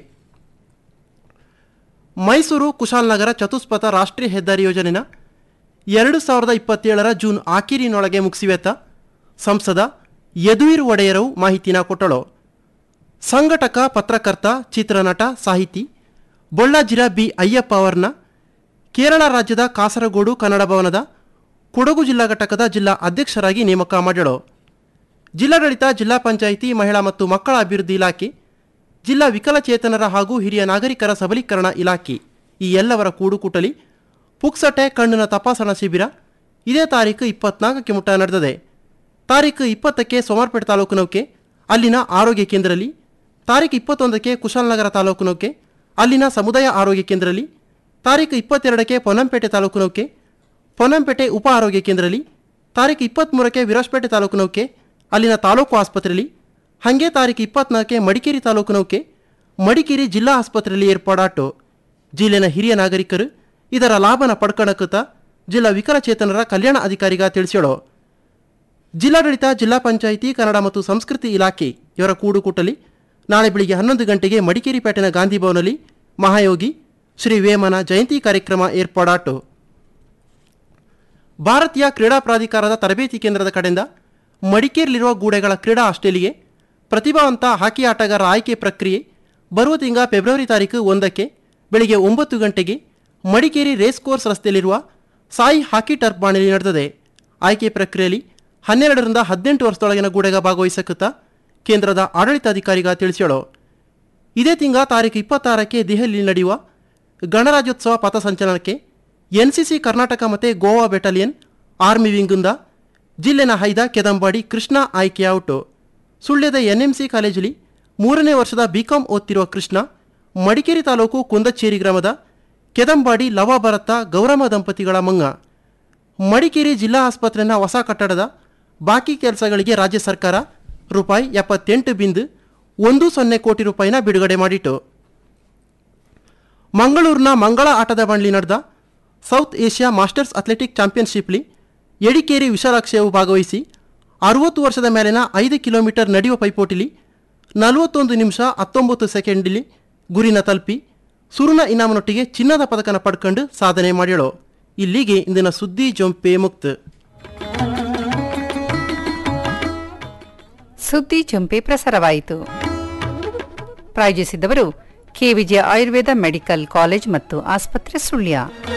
ಮೈಸೂರು ಕುಶಾಲನಗರ ಚತುಷ್ಪಥ ರಾಷ್ಟ್ರೀಯ ಹೆದ್ದಾರಿ ಯೋಜನೆನ ಎರಡು ಸಾವಿರದ ಇಪ್ಪತ್ತೇಳರ ಜೂನ್ ಆಖೀರಿನೊಳಗೆ ಮುಗಿಸಿವೆತ್ತ ಸಂಸದ ಯದುವೀರ್ ಒಡೆಯರವು ಮಾಹಿತಿನ ಕೊಟ್ಟಳು ಸಂಘಟಕ ಪತ್ರಕರ್ತ ಚಿತ್ರನಟ ಸಾಹಿತಿ ಬೊಳ್ಳಾಜಿರ ಬಿ ಅಯ್ಯಪ್ಪ ಅವರನ್ನ ಕೇರಳ ರಾಜ್ಯದ ಕಾಸರಗೋಡು ಕನ್ನಡ ಭವನದ ಕೊಡಗು ಜಿಲ್ಲಾ ಘಟಕದ ಜಿಲ್ಲಾ ಅಧ್ಯಕ್ಷರಾಗಿ ನೇಮಕ ಮಾಡಳು ಜಿಲ್ಲಾಡಳಿತ ಜಿಲ್ಲಾ ಪಂಚಾಯಿತಿ ಮಹಿಳಾ ಮತ್ತು ಮಕ್ಕಳ ಅಭಿವೃದ್ಧಿ ಇಲಾಖೆ ಜಿಲ್ಲಾ ವಿಕಲಚೇತನರ ಹಾಗೂ ಹಿರಿಯ ನಾಗರಿಕರ ಸಬಲೀಕರಣ ಇಲಾಖೆ ಈ ಎಲ್ಲವರ ಕೂಡುಕೂಟಲಿ ಪುಕ್ಸಟೆ ಕಣ್ಣಿನ ತಪಾಸಣಾ ಶಿಬಿರ ಇದೇ ತಾರೀಕು ಇಪ್ಪತ್ನಾಲ್ಕಕ್ಕೆ ಮುಟ್ಟ ನಡೆದಿದೆ ತಾರೀಕು ಇಪ್ಪತ್ತಕ್ಕೆ ಸೋಮಾರ್ಪೇಟೆ ತಾಲೂಕು ನೌಕೆ ಅಲ್ಲಿನ ಆರೋಗ್ಯ ಕೇಂದ್ರದಲ್ಲಿ ತಾರೀಕು ಇಪ್ಪತ್ತೊಂದಕ್ಕೆ ಕುಶಾಲನಗರ ತಾಲೂಕು ನೌಕೆ ಅಲ್ಲಿನ ಸಮುದಾಯ ಆರೋಗ್ಯ ಕೇಂದ್ರದಲ್ಲಿ ತಾರೀಕು ಇಪ್ಪತ್ತೆರಡಕ್ಕೆ ಪೊನ್ನಂಪೇಟೆ ತಾಲೂಕು ನೌಕೆ ಪೊನ್ನಂಪೇಟೆ ಉಪ ಆರೋಗ್ಯ ಕೇಂದ್ರದಲ್ಲಿ ತಾರೀಕು ಇಪ್ಪತ್ತ್ಮೂರಕ್ಕೆ ವಿರಾಜಪೇಟೆ ತಾಲೂಕು ನೌಕೆ ಅಲ್ಲಿನ ತಾಲೂಕು ಆಸ್ಪತ್ರೆಯಲ್ಲಿ ಹಾಗೆ ತಾರೀಕು ಇಪ್ಪತ್ನಾಲ್ಕೆ ಮಡಿಕೇರಿ ತಾಲೂಕು ನೌಕೆ ಮಡಿಕೇರಿ ಜಿಲ್ಲಾ ಆಸ್ಪತ್ರೆಯಲ್ಲಿ ಏರ್ಪಾಡಾಟು ಜಿಲ್ಲೆನ ಹಿರಿಯ ನಾಗರಿಕರು ಇದರ ಲಾಭನ ಪಡ್ಕಣಕುತ್ತ ಜಿಲ್ಲಾ ವಿಕಲಚೇತನರ ಕಲ್ಯಾಣ ಅಧಿಕಾರಿಗ ತಿಳಿಸ್ಯಾಳೋ ಜಿಲ್ಲಾಡಳಿತ ಜಿಲ್ಲಾ ಪಂಚಾಯಿತಿ ಕನ್ನಡ ಮತ್ತು ಸಂಸ್ಕೃತಿ ಇಲಾಖೆ ಇವರ ಕೂಡುಕೂಟಲಿ ನಾಳೆ ಬೆಳಿಗ್ಗೆ ಹನ್ನೊಂದು ಗಂಟೆಗೆ ಮಡಿಕೇರಿ ಪೇಟೆನ ಗಾಂಧಿ ಭವನಲ್ಲಿ ಮಹಾಯೋಗಿ ಶ್ರೀ ವೇಮನ ಜಯಂತಿ ಕಾರ್ಯಕ್ರಮ ಏರ್ಪಾಡಾಟು ಭಾರತೀಯ ಕ್ರೀಡಾ ಪ್ರಾಧಿಕಾರದ ತರಬೇತಿ ಕೇಂದ್ರದ ಕಡೆಯಿಂದ ಮಡಿಕೇರಿಲಿರುವ ಗೂಡೆಗಳ ಕ್ರೀಡಾ ಆಸ್ಟ್ರೇಲಿಗೆ ಪ್ರತಿಭಾವಂತ ಹಾಕಿ ಆಟಗಾರ ಆಯ್ಕೆ ಪ್ರಕ್ರಿಯೆ ಬರುವ ತಿಂಗ ಫೆಬ್ರವರಿ ತಾರೀಕು ಒಂದಕ್ಕೆ ಬೆಳಿಗ್ಗೆ ಒಂಬತ್ತು ಗಂಟೆಗೆ ಮಡಿಕೇರಿ ರೇಸ್ ಕೋರ್ಸ್ ರಸ್ತೆಯಲ್ಲಿರುವ ಸಾಯಿ ಹಾಕಿ ಟರ್ಫ್ ಬಾಣಿಲಿ ನಡೆದಿದೆ ಆಯ್ಕೆ ಪ್ರಕ್ರಿಯೆಯಲ್ಲಿ ಹನ್ನೆರಡರಿಂದ ಹದಿನೆಂಟು ವರ್ಷದೊಳಗಿನ ಗೂಡೆಗ ಭಾಗವಹಿಸಕುತ್ತಾ ಕೇಂದ್ರದ ಆಡಳಿತಾಧಿಕಾರಿಗ ತಿಳಿಸ್ಯಾಳೋ ಇದೇ ತಿಂಗ ತಾರೀಕು ಇಪ್ಪತ್ತಾರಕ್ಕೆ ದೆಹಲಿಯಲ್ಲಿ ನಡೆಯುವ ಗಣರಾಜ್ಯೋತ್ಸವ ಪಥಸಂಚಲನಕ್ಕೆ ಎನ್ಸಿಸಿ ಕರ್ನಾಟಕ ಮತ್ತು ಗೋವಾ ಬೆಟಾಲಿಯನ್ ಆರ್ಮಿ ವಿಂಗ್ನಿಂದ ಜಿಲ್ಲೆನ ಹೈದ ಕೆದಂಬಾಡಿ ಕೃಷ್ಣ ಆಯ್ಕೆ ಔಟು ಸುಳ್ಯದ ಎನ್ಎಂಸಿ ಕಾಲೇಜಲ್ಲಿ ಮೂರನೇ ವರ್ಷದ ಬಿಕಾಂ ಓದ್ತಿರುವ ಕೃಷ್ಣ ಮಡಿಕೇರಿ ತಾಲೂಕು ಕುಂದಚೇರಿ ಗ್ರಾಮದ ಕೆದಂಬಾಡಿ ಲವ ಭರತ ಗೌರಮ್ಮ ದಂಪತಿಗಳ ಮಂಗ ಮಡಿಕೇರಿ ಜಿಲ್ಲಾ ಆಸ್ಪತ್ರೆನ ಹೊಸ ಕಟ್ಟಡದ ಬಾಕಿ ಕೆಲಸಗಳಿಗೆ ರಾಜ್ಯ ಸರ್ಕಾರ ರೂಪಾಯಿ ಎಪ್ಪತ್ತೆಂಟು ಬಿಂದು ಒಂದು ಸೊನ್ನೆ ಕೋಟಿ ರೂಪಾಯಿನ ಬಿಡುಗಡೆ ಮಾಡಿತು ಮಂಗಳೂರಿನ ಮಂಗಳ ಆಟದ ಬಂಡ್ಲಿ ನಡೆದ ಸೌತ್ ಏಷ್ಯಾ ಮಾಸ್ಟರ್ಸ್ ಅಥ್ಲೆಟಿಕ್ ಚಾಂಪಿಯನ್ಶಿಪ್ಲಿ ಎಡಿಕೇರಿ ವಿಶಾಲಾಕ್ಷಿಯವು ಭಾಗವಹಿಸಿ ಅರುವತ್ತು ವರ್ಷದ ಮೇಲಿನ ಐದು ಕಿಲೋಮೀಟರ್ ನಡೆಯುವ ಪೈಪೋಟಿಲಿ ನಲವತ್ತೊಂದು ನಿಮಿಷ ಹತ್ತೊಂಬತ್ತು ಸೆಕೆಂಡಲ್ಲಿ ಗುರಿನ ತಲುಪಿ ಸುರುನ ಇನಾಮನೊಟ್ಟಿಗೆ ಚಿನ್ನದ ಪದಕನ ಪಡ್ಕೊಂಡು ಸಾಧನೆ ಮಾಡ್ಯಳು ಇಲ್ಲಿಗೆ ಇಂದಿನ ಸುದ್ದಿ ಜೊಂಪೆ ಮುಕ್ತ ಸುದ್ದಿ ಚುಂಪೆ ಪ್ರಸಾರವಾಯಿತು ಪ್ರಾಯೋಜಿಸಿದವರು K Vijaya Ayurveda medical college ಮತ್ತು ಆಸ್ಪತ್ರೆ Sullia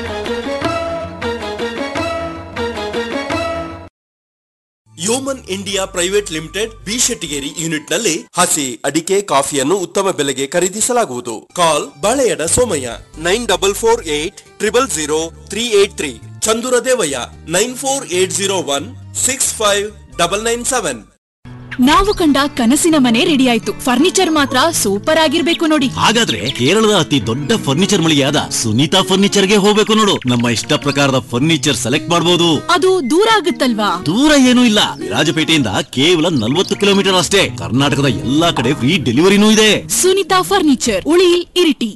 Yeoman India private limited B Shettigeri unit ನಲ್ಲಿ ಹಸಿ ಅಡಿಕೆ ಕಾಫಿಯನ್ನು ಉತ್ತಮ ಬೆಲೆಗೆ ಖರೀದಿಸಲಾಗುವುದು call Baleyada Somaiah nine double four eight triple zero three eight three Chandura Devaiah nine four eight zero one six five double nine seven ನಾವು ಕಂಡ ಕನಸಿನ ಮನೆ ರೆಡಿ ಆಯ್ತು ಫರ್ನಿಚರ್ ಮಾತ್ರ ಸೂಪರ್ ಆಗಿರ್ಬೇಕು ನೋಡಿ ಹಾಗಾದ್ರೆ ಕೇರಳದ ಅತಿ ದೊಡ್ಡ ಫರ್ನಿಚರ್ ಮಳಿಗೆಯಾದ ಸುನೀತಾ ಫರ್ನಿಚರ್ ಗೆ ಹೋಗ್ಬೇಕು ನೋಡು ನಮ್ಮ ಇಷ್ಟ ಪ್ರಕಾರದ ಫರ್ನಿಚರ್ ಸೆಲೆಕ್ಟ್ ಮಾಡಬಹುದು ಅದು ದೂರ ಆಗುತ್ತಲ್ವಾ ದೂರ ಏನೂ ಇಲ್ಲ ವಿರಾಜಪೇಟೆಯಿಂದ ಕೇವಲ ನಲ್ವತ್ತು ಕಿಲೋಮೀಟರ್ ಅಷ್ಟೇ ಕರ್ನಾಟಕದ ಎಲ್ಲಾ ಕಡೆ ಫ್ರೀ ಡೆಲಿವರಿನೂ ಇದೆ ಸುನಿತಾ ಫರ್ನಿಚರ್ ಉಳಿ ಇರಿಟಿ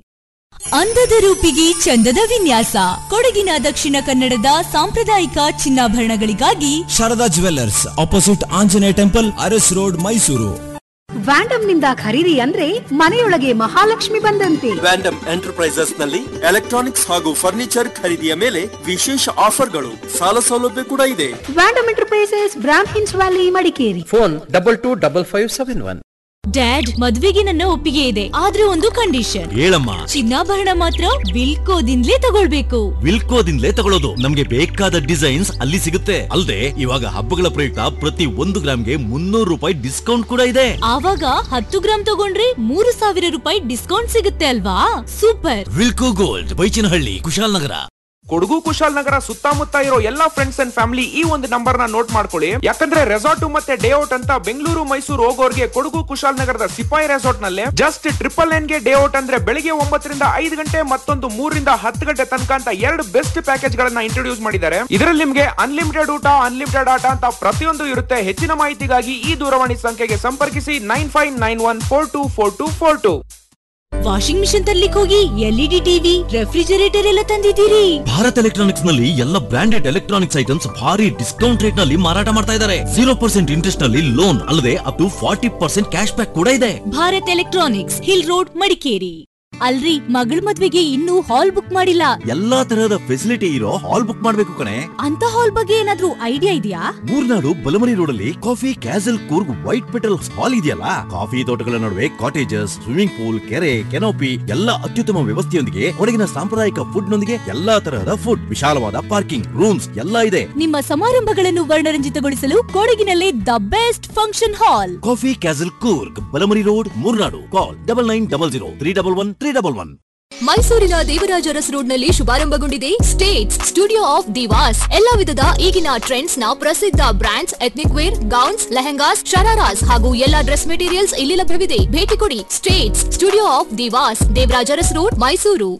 ಅಂದದ ರೂಪಿಗೆ ಚಂದದ ವಿನ್ಯಾಸ ಕೊಡಗಿನ ದಕ್ಷಿಣ ಕನ್ನಡದ ಸಾಂಪ್ರದಾಯಿಕ ಚಿನ್ನಾಭರಣಗಳಿಗಾಗಿ Sharada jewellers opposite Anjaneya temple Urs road Mysuru Vandam ನಿಂದ ಖರೀದಿ ಅಂದ್ರೆ ಮನೆಯೊಳಗೆ ಮಹಾಲಕ್ಷ್ಮಿ ಬಂದಂತೆ ವ್ಯಾಂಡಮ್ ಎಂಟರ್ಪ್ರೈಸಸ್ ನಲ್ಲಿ ಎಲೆಕ್ಟ್ರಾನಿಕ್ಸ್ ಹಾಗೂ ಫರ್ನಿಚರ್ ಖರೀದಿಯ ಮೇಲೆ ವಿಶೇಷ ಆಫರ್ಗಳು ಸಾಲ ಸೌಲಭ್ಯ ಕೂಡ ಇದೆ ವ್ಯಾಂಡಮ್ ಎಂಟರ್ಪ್ರೈಸಸ್ ಬ್ರಾಂಡ್ ಹಿನ್ಸ್ valley Madikeri phone double two double five seven one dad ಮದ್ವೆಗೆ ನನ್ನ ಒಪ್ಪಿಗೆ ಇದೆ ಆದ್ರೆ ಒಂದು ಕಂಡೀಷನ್ ಹೇಳಮ್ಮ ಚಿನ್ನಾಭರಣ ಮಾತ್ರ ವಿಲ್ಕೋದಿಂದಲೇ ತಗೊಳ್ಬೇಕು ವಿಲ್ಕೋದಿಂದಲೇ ತಗೊಳ್ಳೋದು ನಮ್ಗೆ ಬೇಕಾದ ಡಿಸೈನ್ಸ್ ಅಲ್ಲಿ ಸಿಗುತ್ತೆ ಅಲ್ಲದೆ ಇವಾಗ ಹಬ್ಬಗಳ ಪ್ರಯುಕ್ತ ಪ್ರತಿ ಒಂದು ಗ್ರಾಮ್ಗೆ ಮುನ್ನೂರು ರೂಪಾಯಿ ಡಿಸ್ಕೌಂಟ್ ಕೂಡ ಇದೆ ಆವಾಗ ಹತ್ತು ಗ್ರಾಮ್ ತಗೊಂಡ್ರೆ ಮೂರು ಸಾವಿರ ರೂಪಾಯಿ ಡಿಸ್ಕೌಂಟ್ ಸಿಗುತ್ತೆ ಅಲ್ವಾ super Wilco gold Baichinahalli Kushalnagar Kodagu Kushalnagar ಸುತ್ತಮುತ್ತ ಇರೋ ಎಲ್ಲಾ ಫ್ರೆಂಡ್ಸ್ ಅಂಡ್ ಫ್ಯಾಮಿಲಿ ಈ ಒಂದು ನಂಬರ್ ನ ನೋಟ್ ಮಾಡ್ಕೊಳ್ಳಿ ಯಾಕಂದ್ರೆ ರೆಸಾರ್ಟ್ ಮತ್ತೆ ಡೇ ಔಟ್ ಅಂತ ಬೆಂಗಳೂರು ಮೈಸೂರು ಹೋಗೋರ್ಗೆ ಕೊಡಗು ಕುಶಾಲನಗರದ ಸಿಪಾಯಿ ರೆಸಾರ್ಟ್ ನಲ್ಲಿ ಜಸ್ಟ್ ಟ್ರಿಪಲ್ ನೈನ್ ಗೆ ಡೇ ಔಟ್ ಅಂದ್ರೆ ಬೆಳಿಗ್ಗೆ ಒಂಬತ್ತರಿಂದ ಐದು ಗಂಟೆ ಮತ್ತೊಂದು ಮೂರರಿಂದ ಹತ್ತು ಗಂಟೆ ತನಕ ಅಂತ ಎರಡು ಬೆಸ್ಟ್ ಪ್ಯಾಕೇಜ್ ಗಳನ್ನ ಇಂಟ್ರೊಡ್ಯೂಸ್ ಮಾಡಿದ್ದಾರೆ ಇದರಲ್ಲಿ ನಿಮ್ಗೆ ಅನ್ಲಿಮಿಟೆಡ್ ಊಟ ಅನ್ಲಿಮಿಟೆಡ್ ಆಟ ಅಂತ ಪ್ರತಿಯೊಂದು ಇರುತ್ತೆ ಹೆಚ್ಚಿನ ಮಾಹಿತಿಗಾಗಿ ಈ ದೂರವಾಣಿ ಸಂಖ್ಯೆಗೆ ಸಂಪರ್ಕಿಸಿ nine five nine one four two four two four two washing machine ತರ್ಲಿಕ್ಕೆ ಹೋಗಿ ಎಲ್ಇಡಿ ಟಿವಿ ರೆಫ್ರಿಜರೇಟರ್ ಎಲ್ಲ ತಂದಿದ್ದೀರಿ ಭಾರತ್ ಎಲೆಕ್ಟ್ರಾನಿಕ್ಸ್ ನಲ್ಲಿ ಎಲ್ಲ ಬ್ರಾಂಡೆಡ್ ಎಲೆಕ್ಟ್ರಾನಿಕ್ಸ್ ಐಟಮ್ಸ್ ಭಾರಿ ಡಿಸ್ಕೌಂಟ್ ರೇಟ್ ನಲ್ಲಿ ಮಾರಾಟ ಮಾಡ್ತಾ ಇದ್ದಾರೆ ಜೀರೋ ಪರ್ಸೆಂಟ್ ಇಂಟ್ರೆಸ್ಟ್ ನಲ್ಲಿ ಲೋನ್ ಅಲ್ಲದೆ up to forty percent cash back ಕೂಡ ಇದೆ Bharat electronics hill road Madikeri ಅಲ್ರಿ ಮಗಳ ಮದ್ವೆಗೆ ಇನ್ನೂ ಹಾಲ್ ಬುಕ್ ಮಾಡಿಲ್ಲ ಎಲ್ಲಾ ತರಹದ ಫೆಸಿಲಿಟಿ ಇರೋ ಹಾಲ್ ಬುಕ್ ಮಾಡ್ಬೇಕು ಕಣೆ ಅಂತ ಹಾಲ್ ಬಗ್ಗೆ ಏನಾದ್ರೂ ಐಡಿಯಾ ಇದೆಯಾ ಮೂರ್ನಾಡು ಬಲಮನಿ ರೋಡ್ ಅಲ್ಲಿ coffee castle Coorg white petal hall ಇದೆಯಲ್ಲ ಕಾಫಿ ತೋಟಗಳ ನಡುವೆ ಕಾಟೇಜಸ್ ಸ್ವಿಮ್ಮಿಂಗ್ ಪೂಲ್ ಕೆರೆ ಕೆನೋಪಿ ಎಲ್ಲ ಅತ್ಯುತ್ತಮ ವ್ಯವಸ್ಥೆಯೊಂದಿಗೆ ಕೊಡಗಿನ ಸಾಂಪ್ರದಾಯಿಕ ಫುಡ್ ನೊಂದಿಗೆ ಎಲ್ಲಾ ತರಹದ ಫುಡ್ ವಿಶಾಲವಾದ ಪಾರ್ಕಿಂಗ್ ರೂಮ್ಸ್ ಎಲ್ಲ ಇದೆ ನಿಮ್ಮ ಸಮಾರಂಭಗಳನ್ನು ವರ್ಣರಂಜಿತಗೊಳಿಸಲು ಕೊಡಗಿನಲ್ಲಿ the best function hall coffee castle Coorg Balamuri road Murnad call double nine double zero three double one three double one ಮೈಸೂರಿನ ದೇವರಾಜ ಅರಸ್ ರೋಡ್ ನಲ್ಲಿ ಶುಭಾರಂಭಗೊಂಡಿದೆ ಸ್ಟೇಟ್ಸ್ ಸ್ಟುಡಿಯೋ ಆಫ್ ದಿವಾಸ್ ಎಲ್ಲಾ ವಿಧದ ಈಗಿನ ಟ್ರೆಂಡ್ಸ್ ನ ಪ್ರಸಿದ್ಧ brands ethnic wear gowns lehengas shararas ಹಾಗೂ ಎಲ್ಲಾ ಡ್ರೆಸ್ ಮೆಟೀರಿಯಲ್ಸ್ ಇಲ್ಲಿ ಲಭ್ಯವಿದೆ ಭೇಟಿ ಕೊಡಿ States studio of divas Devaraja Urs road Mysuru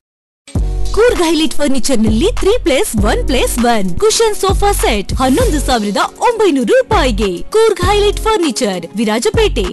Coorg highlight furniture ನಲ್ಲಿ three plus one plus one cushion sofa set ಹನ್ನೊಂದು ಸಾವಿರದ ಒಂಬೈನೂರು ರೂಪಾಯಿಗೆ ಕೂರ್ಗ್ ಹೈಲೈಟ್ ಫರ್ನಿಚರ್ ವಿರಾಜಪೇಟೆ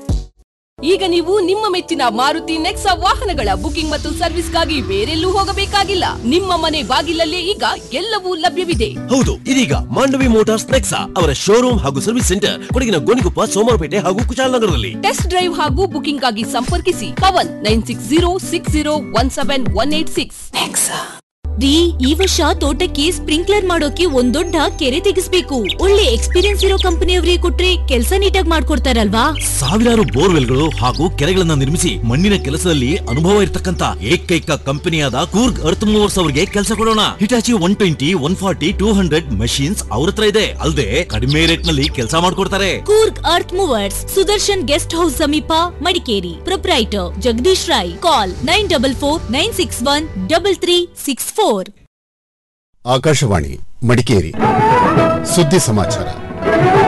ಈಗ ನೀವು ನಿಮ್ಮ ಮೆಚ್ಚಿನ ಮಾರುತಿ ನೆಕ್ಸಾ ವಾಹನಗಳ ಬುಕಿಂಗ್ ಮತ್ತು ಸರ್ವಿಸ್ಗಾಗಿ ಬೇರೆಲ್ಲೂ ಹೋಗಬೇಕಾಗಿಲ್ಲ ನಿಮ್ಮ ಮನೆ ಬಾಗಿಲಲ್ಲೇ ಈಗ ಎಲ್ಲವೂ ಲಭ್ಯವಿದೆ ಹೌದು ಇದೀಗ ಮಾಂಡವಿ ಮೋಟಾರ್ಸ್ ನೆಕ್ಸಾ ಅವರ ಶೋರೂಮ್ ಹಾಗೂ ಸರ್ವಿಸ್ ಸೆಂಟರ್ ಕೊಡಗಿನ ಗೋಣಿಕೊಪ್ಪ ಸೋಮವಾರಪೇಟೆ ಹಾಗೂ ಕುಶಾಲನಗರದಲ್ಲಿ ಟೆಸ್ಟ್ ಡ್ರೈವ್ ಹಾಗೂ ಬುಕಿಂಗ್ ಆಗಿ ಸಂಪರ್ಕಿಸಿ Pavan nine six zero six zero one seven one eight six ರೀ ಈ ವರ್ಷ ತೋಟಕ್ಕೆ ಸ್ಪ್ರಿಂಕ್ಲರ್ ಮಾಡೋಕೆ ಒಂದ್ ದೊಡ್ಡ ಕೆರೆ ತೆಗಿಸ್ಬೇಕು ಒಳ್ಳೆ ಎಕ್ಸ್ಪೀರಿಯನ್ಸ್ ಇರೋ ಕಂಪನಿಯವರಿಗೆ ಕೊಟ್ರೆ ಕೆಲಸ ನೀಟಾಗಿ ಮಾಡ್ಕೊಡ್ತಾರಲ್ವಾ ಸಾವಿರಾರು ಬೋರ್ವೆಲ್ಗಳು ಹಾಗೂ ಕೆರೆಗಳನ್ನ ನಿರ್ಮಿಸಿ ಮಣ್ಣಿನ ಕೆಲಸದಲ್ಲಿ ಅನುಭವ ಇರತಕ್ಕಂತ ಏಕೈಕ ಕಂಪನಿಯಾದ ಕೂರ್ಗ್ ಅರ್ತ್ ಮೂವರ್ಸ್ ಅವರಿಗೆ ಕೆಲಸ ಕೊಡೋಣ Hitachi one twenty one forty two hundred machines ಅವ್ರ ಹತ್ರ ಇದೆ ಅಲ್ಲದೆ ಕಡಿಮೆ ರೇಟ್ ನಲ್ಲಿ ಕೆಲಸ ಮಾಡ್ಕೊಡ್ತಾರೆ Coorg earth movers Sudarshan guest house ಸಮೀಪ Madikeri proprietor Jagadish Rai call nine double four nine six one double three six four Akashvani Madikeri ಸುದ್ದಿ ಸಮಾಚಾರ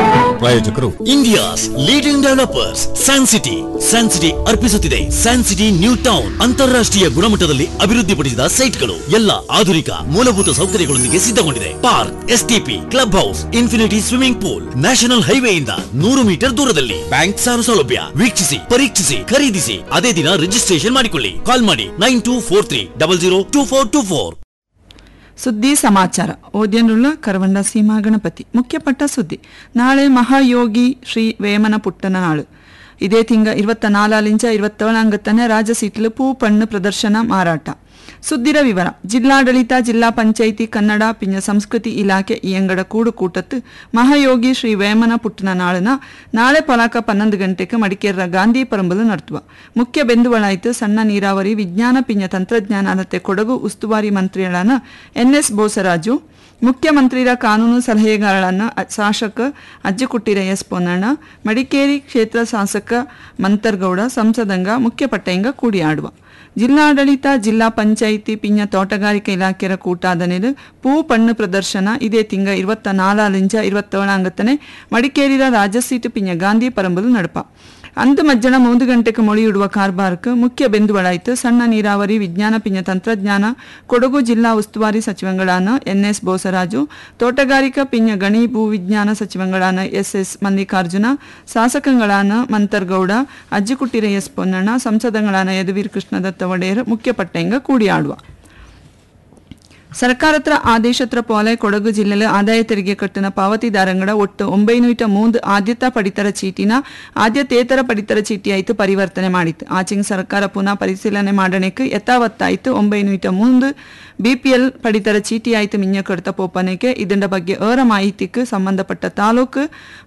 ಪ್ರಾಯೋಜಕರು India's leading developers San City San City ಅರ್ಪಿಸುತ್ತಿದೆ ಸ್ಯಾನ್ ಸಿಟಿ ನ್ಯೂ ಟೌನ್ ಅಂತಾರಾಷ್ಟ್ರೀಯ ಗುಣಮಟ್ಟದಲ್ಲಿ ಅಭಿವೃದ್ಧಿಪಡಿಸಿದ ಸೈಟ್ಗಳು ಎಲ್ಲ ಆಧುನಿಕ ಮೂಲಭೂತ ಸೌಕರ್ಯಗಳೊಂದಿಗೆ ಸಿದ್ಧಗೊಂಡಿದೆ park STP club house infinity swimming pool national ಹೈವೇಯಿಂದ ನೂರು ಮೀಟರ್ ದೂರದಲ್ಲಿ ಬ್ಯಾಂಕ್ ಸಾಲ ಸೌಲಭ್ಯ ವೀಕ್ಷಿಸಿ ಪರೀಕ್ಷಿಸಿ ಖರೀದಿಸಿ ಅದೇ ದಿನ ರಿಜಿಸ್ಟ್ರೇಷನ್ ಮಾಡಿಕೊಳ್ಳಿ ಕಾಲ್ ಮಾಡಿ nine two four three double zero two four two four ಸುದ್ದಿ ಸಮಾಚಾರ ಓದ್ಯನುಳ್ಳ ಕರವಂಡ ಸೀಮಾ ಗಣಪತಿ ಮುಖ್ಯಪಟ್ಟ ಸುದ್ದಿ ನಾಳೆ ಮಹಾಯೋಗಿ ಶ್ರೀ ವೇಮನ ಪುಟ್ಟನ ನಾಳು ಇದೇ ತಿಂಗ ಇರುವತ್ತ ನಾಲಾಲಿಂಚ ಇರುವತ್ತೇಳಂಗತ್ತನೇ ರಾಜ ಸೀಟ್ಲು ಪೂ ಪಣ್ಣು ಪ್ರದರ್ಶನ ಮಾರಾಟ ಸುದ್ದಿರ ವಿವರ ಜಿಲ್ಲಾಡಳಿತ ಜಿಲ್ಲಾ ಪಂಚಾಯಿತಿ ಕನ್ನಡ ಪಿಂಜ ಸಂಸ್ಕೃತಿ ಇಲಾಖೆ ಇಯಂಗಡ ಕೂಡು ಕೂಟತ್ತು ಮಹಾಯೋಗಿ ಶ್ರೀ ವೇಮನ ಪುಟ್ಟನ ನಾಳನ ನಾಳೆ ಪಲಾಕ ಪನ್ನೊಂದು ಗಂಟೆಗೆ ಮಡಿಕೇರಿಯ ಗಾಂಧಿ ಪರಂಬಲು ನಡ್ತುವ ಮುಖ್ಯ ಬೆಂದುವಳಾಯ್ತು ಸಣ್ಣ ನೀರಾವರಿ ವಿಜ್ಞಾನ ಪಿಂಜ ತಂತ್ರಜ್ಞಾನ ಅಲ್ಲದೆ ಕೊಡಗು ಉಸ್ತುವಾರಿ ಮಂತ್ರಿಗಳಾನ ಎನ್ ಎಸ್ ಬೋಸರಾಜು ಮುಖ್ಯಮಂತ್ರಿರ ಕಾನೂನು ಸಲಹೆಗಾರಳನ್ನು ಅ- ಶಾಸಕ ಅಜ್ಜಿಕುಟ್ಟಿರ ಎಸ್ ಪೊನ್ನಣ್ಣ ಮಡಿಕೇರಿ ಕ್ಷೇತ್ರ ಶಾಸಕ ಮಂತರ್ಗೌಡ ಸಂಸದಂಗ ಮುಖ್ಯಪಟ್ಟೆಂಗ ಕೂಡಿಯಾಡುವ ಜಿಲ್ಲಾಡಳಿತ ಜಿಲ್ಲಾ ಪಂಚಾಯಿತಿ ಪಿಂಜ ತೋಟಗಾರಿಕೆ ಇಲಾಖೆಯ ಕೂಟಾದನೆಲು ಪೂ ಪಣ್ಣು ಪ್ರದರ್ಶನ ಇದೇ ತಿಂಗ ಇರುವತ್ತ ನಾಲಾಲಿಂಚ ಇರುವತ್ತೇಳಂಗತ್ತನೆ ಮಡಿಕೇರಿರ ರಾಜಸೀಟು ಪಿಂಜ ಗಾಂಧಿ ಪರಂಬಲು ನಡಪ ಅಂದು ಮಧ್ಯಾಹ್ನ ಮೂರು ಗಂಟೆಗೆ ಮೊಳೆಯಿಡುವ ಕಾರ್ಬಾರ್ಕ್ ಮುಖ್ಯ ಬೆಂದುವಳಾಯ್ತು ಸಣ್ಣ ನೀರಾವರಿ ವಿಜ್ಞಾನ ಪಿಂಜ ತಂತ್ರಜ್ಞಾನ ಕೊಡಗು ಜಿಲ್ಲಾ ಉಸ್ತುವಾರಿ ಸಚಿವಗಳಾನ ಎನ್ ಎಸ್ ಬೋಸರಾಜು ತೋಟಗಾರಿಕಾ ಪಿಂಜ ಗಣಿ ಭೂ ವಿಜ್ಞಾನ ಸಚಿವಗಳಾನ ಎಸ್ ಎಸ್ ಮಲ್ಲಿಕಾರ್ಜುನ ಶಾಸಕಗಳಾನ ಮಂತರ್ಗೌಡ ಅಜ್ಜಿಕುಟ್ಟಿರ ಎಸ್ ಪೊನ್ನಣ್ಣ ಸಂಸದಗಳಾನ ಯದುವೀರ್ ಕೃಷ್ಣದತ್ತ ಒಡೆಯರ್ ಮುಖ್ಯ ಪಟ್ಟೆಂಗ ಕೂಡಿಯಾಡುವ ಸರ್ಕಾರತ್ರ ಆದೇಶತ್ರ ಪೋಲೆ ಕೊಡಗು ಜಿಲ್ಲೆಯಲ್ಲಿ ಆದಾಯ ತೆರಿಗೆ ಕಟ್ಟಿನ ಪಾವತಿದಾರಂಗಡ ಒಟ್ಟು ಒಂಬೈನೂರ ಮೂಂದು ಆದ್ಯತಾ ಪಡಿತರ ಚೀಟಿನ ಆದ್ಯತೇತರ ಪಡಿತರ ಚೀಟಿ ಆಯ್ತು ಪರಿವರ್ತನೆ ಮಾಡಿತ್ತು ಆಚಿಂಗ್ ಸರ್ಕಾರ ಪುನಃ ಪರಿಶೀಲನೆ ಮಾಡಣಕ್ಕೆ ಯಥಾವತ್ತಾಯ್ತು ಒಂಬೈನೂರ ಮೂಂದು ಬಿಪಿಎಲ್ ಪಡಿತರ ಚೀಟಿ ಆಯ್ತು ಮಿಂಜ ಕಡ್ತ ಪೋಪನೆಗೆ ಇದರ ಬಗ್ಗೆ ಏರ ಮಾಹಿತಿಗೆ ಸಂಬಂಧಪಟ್ಟ ತಾಲೂಕು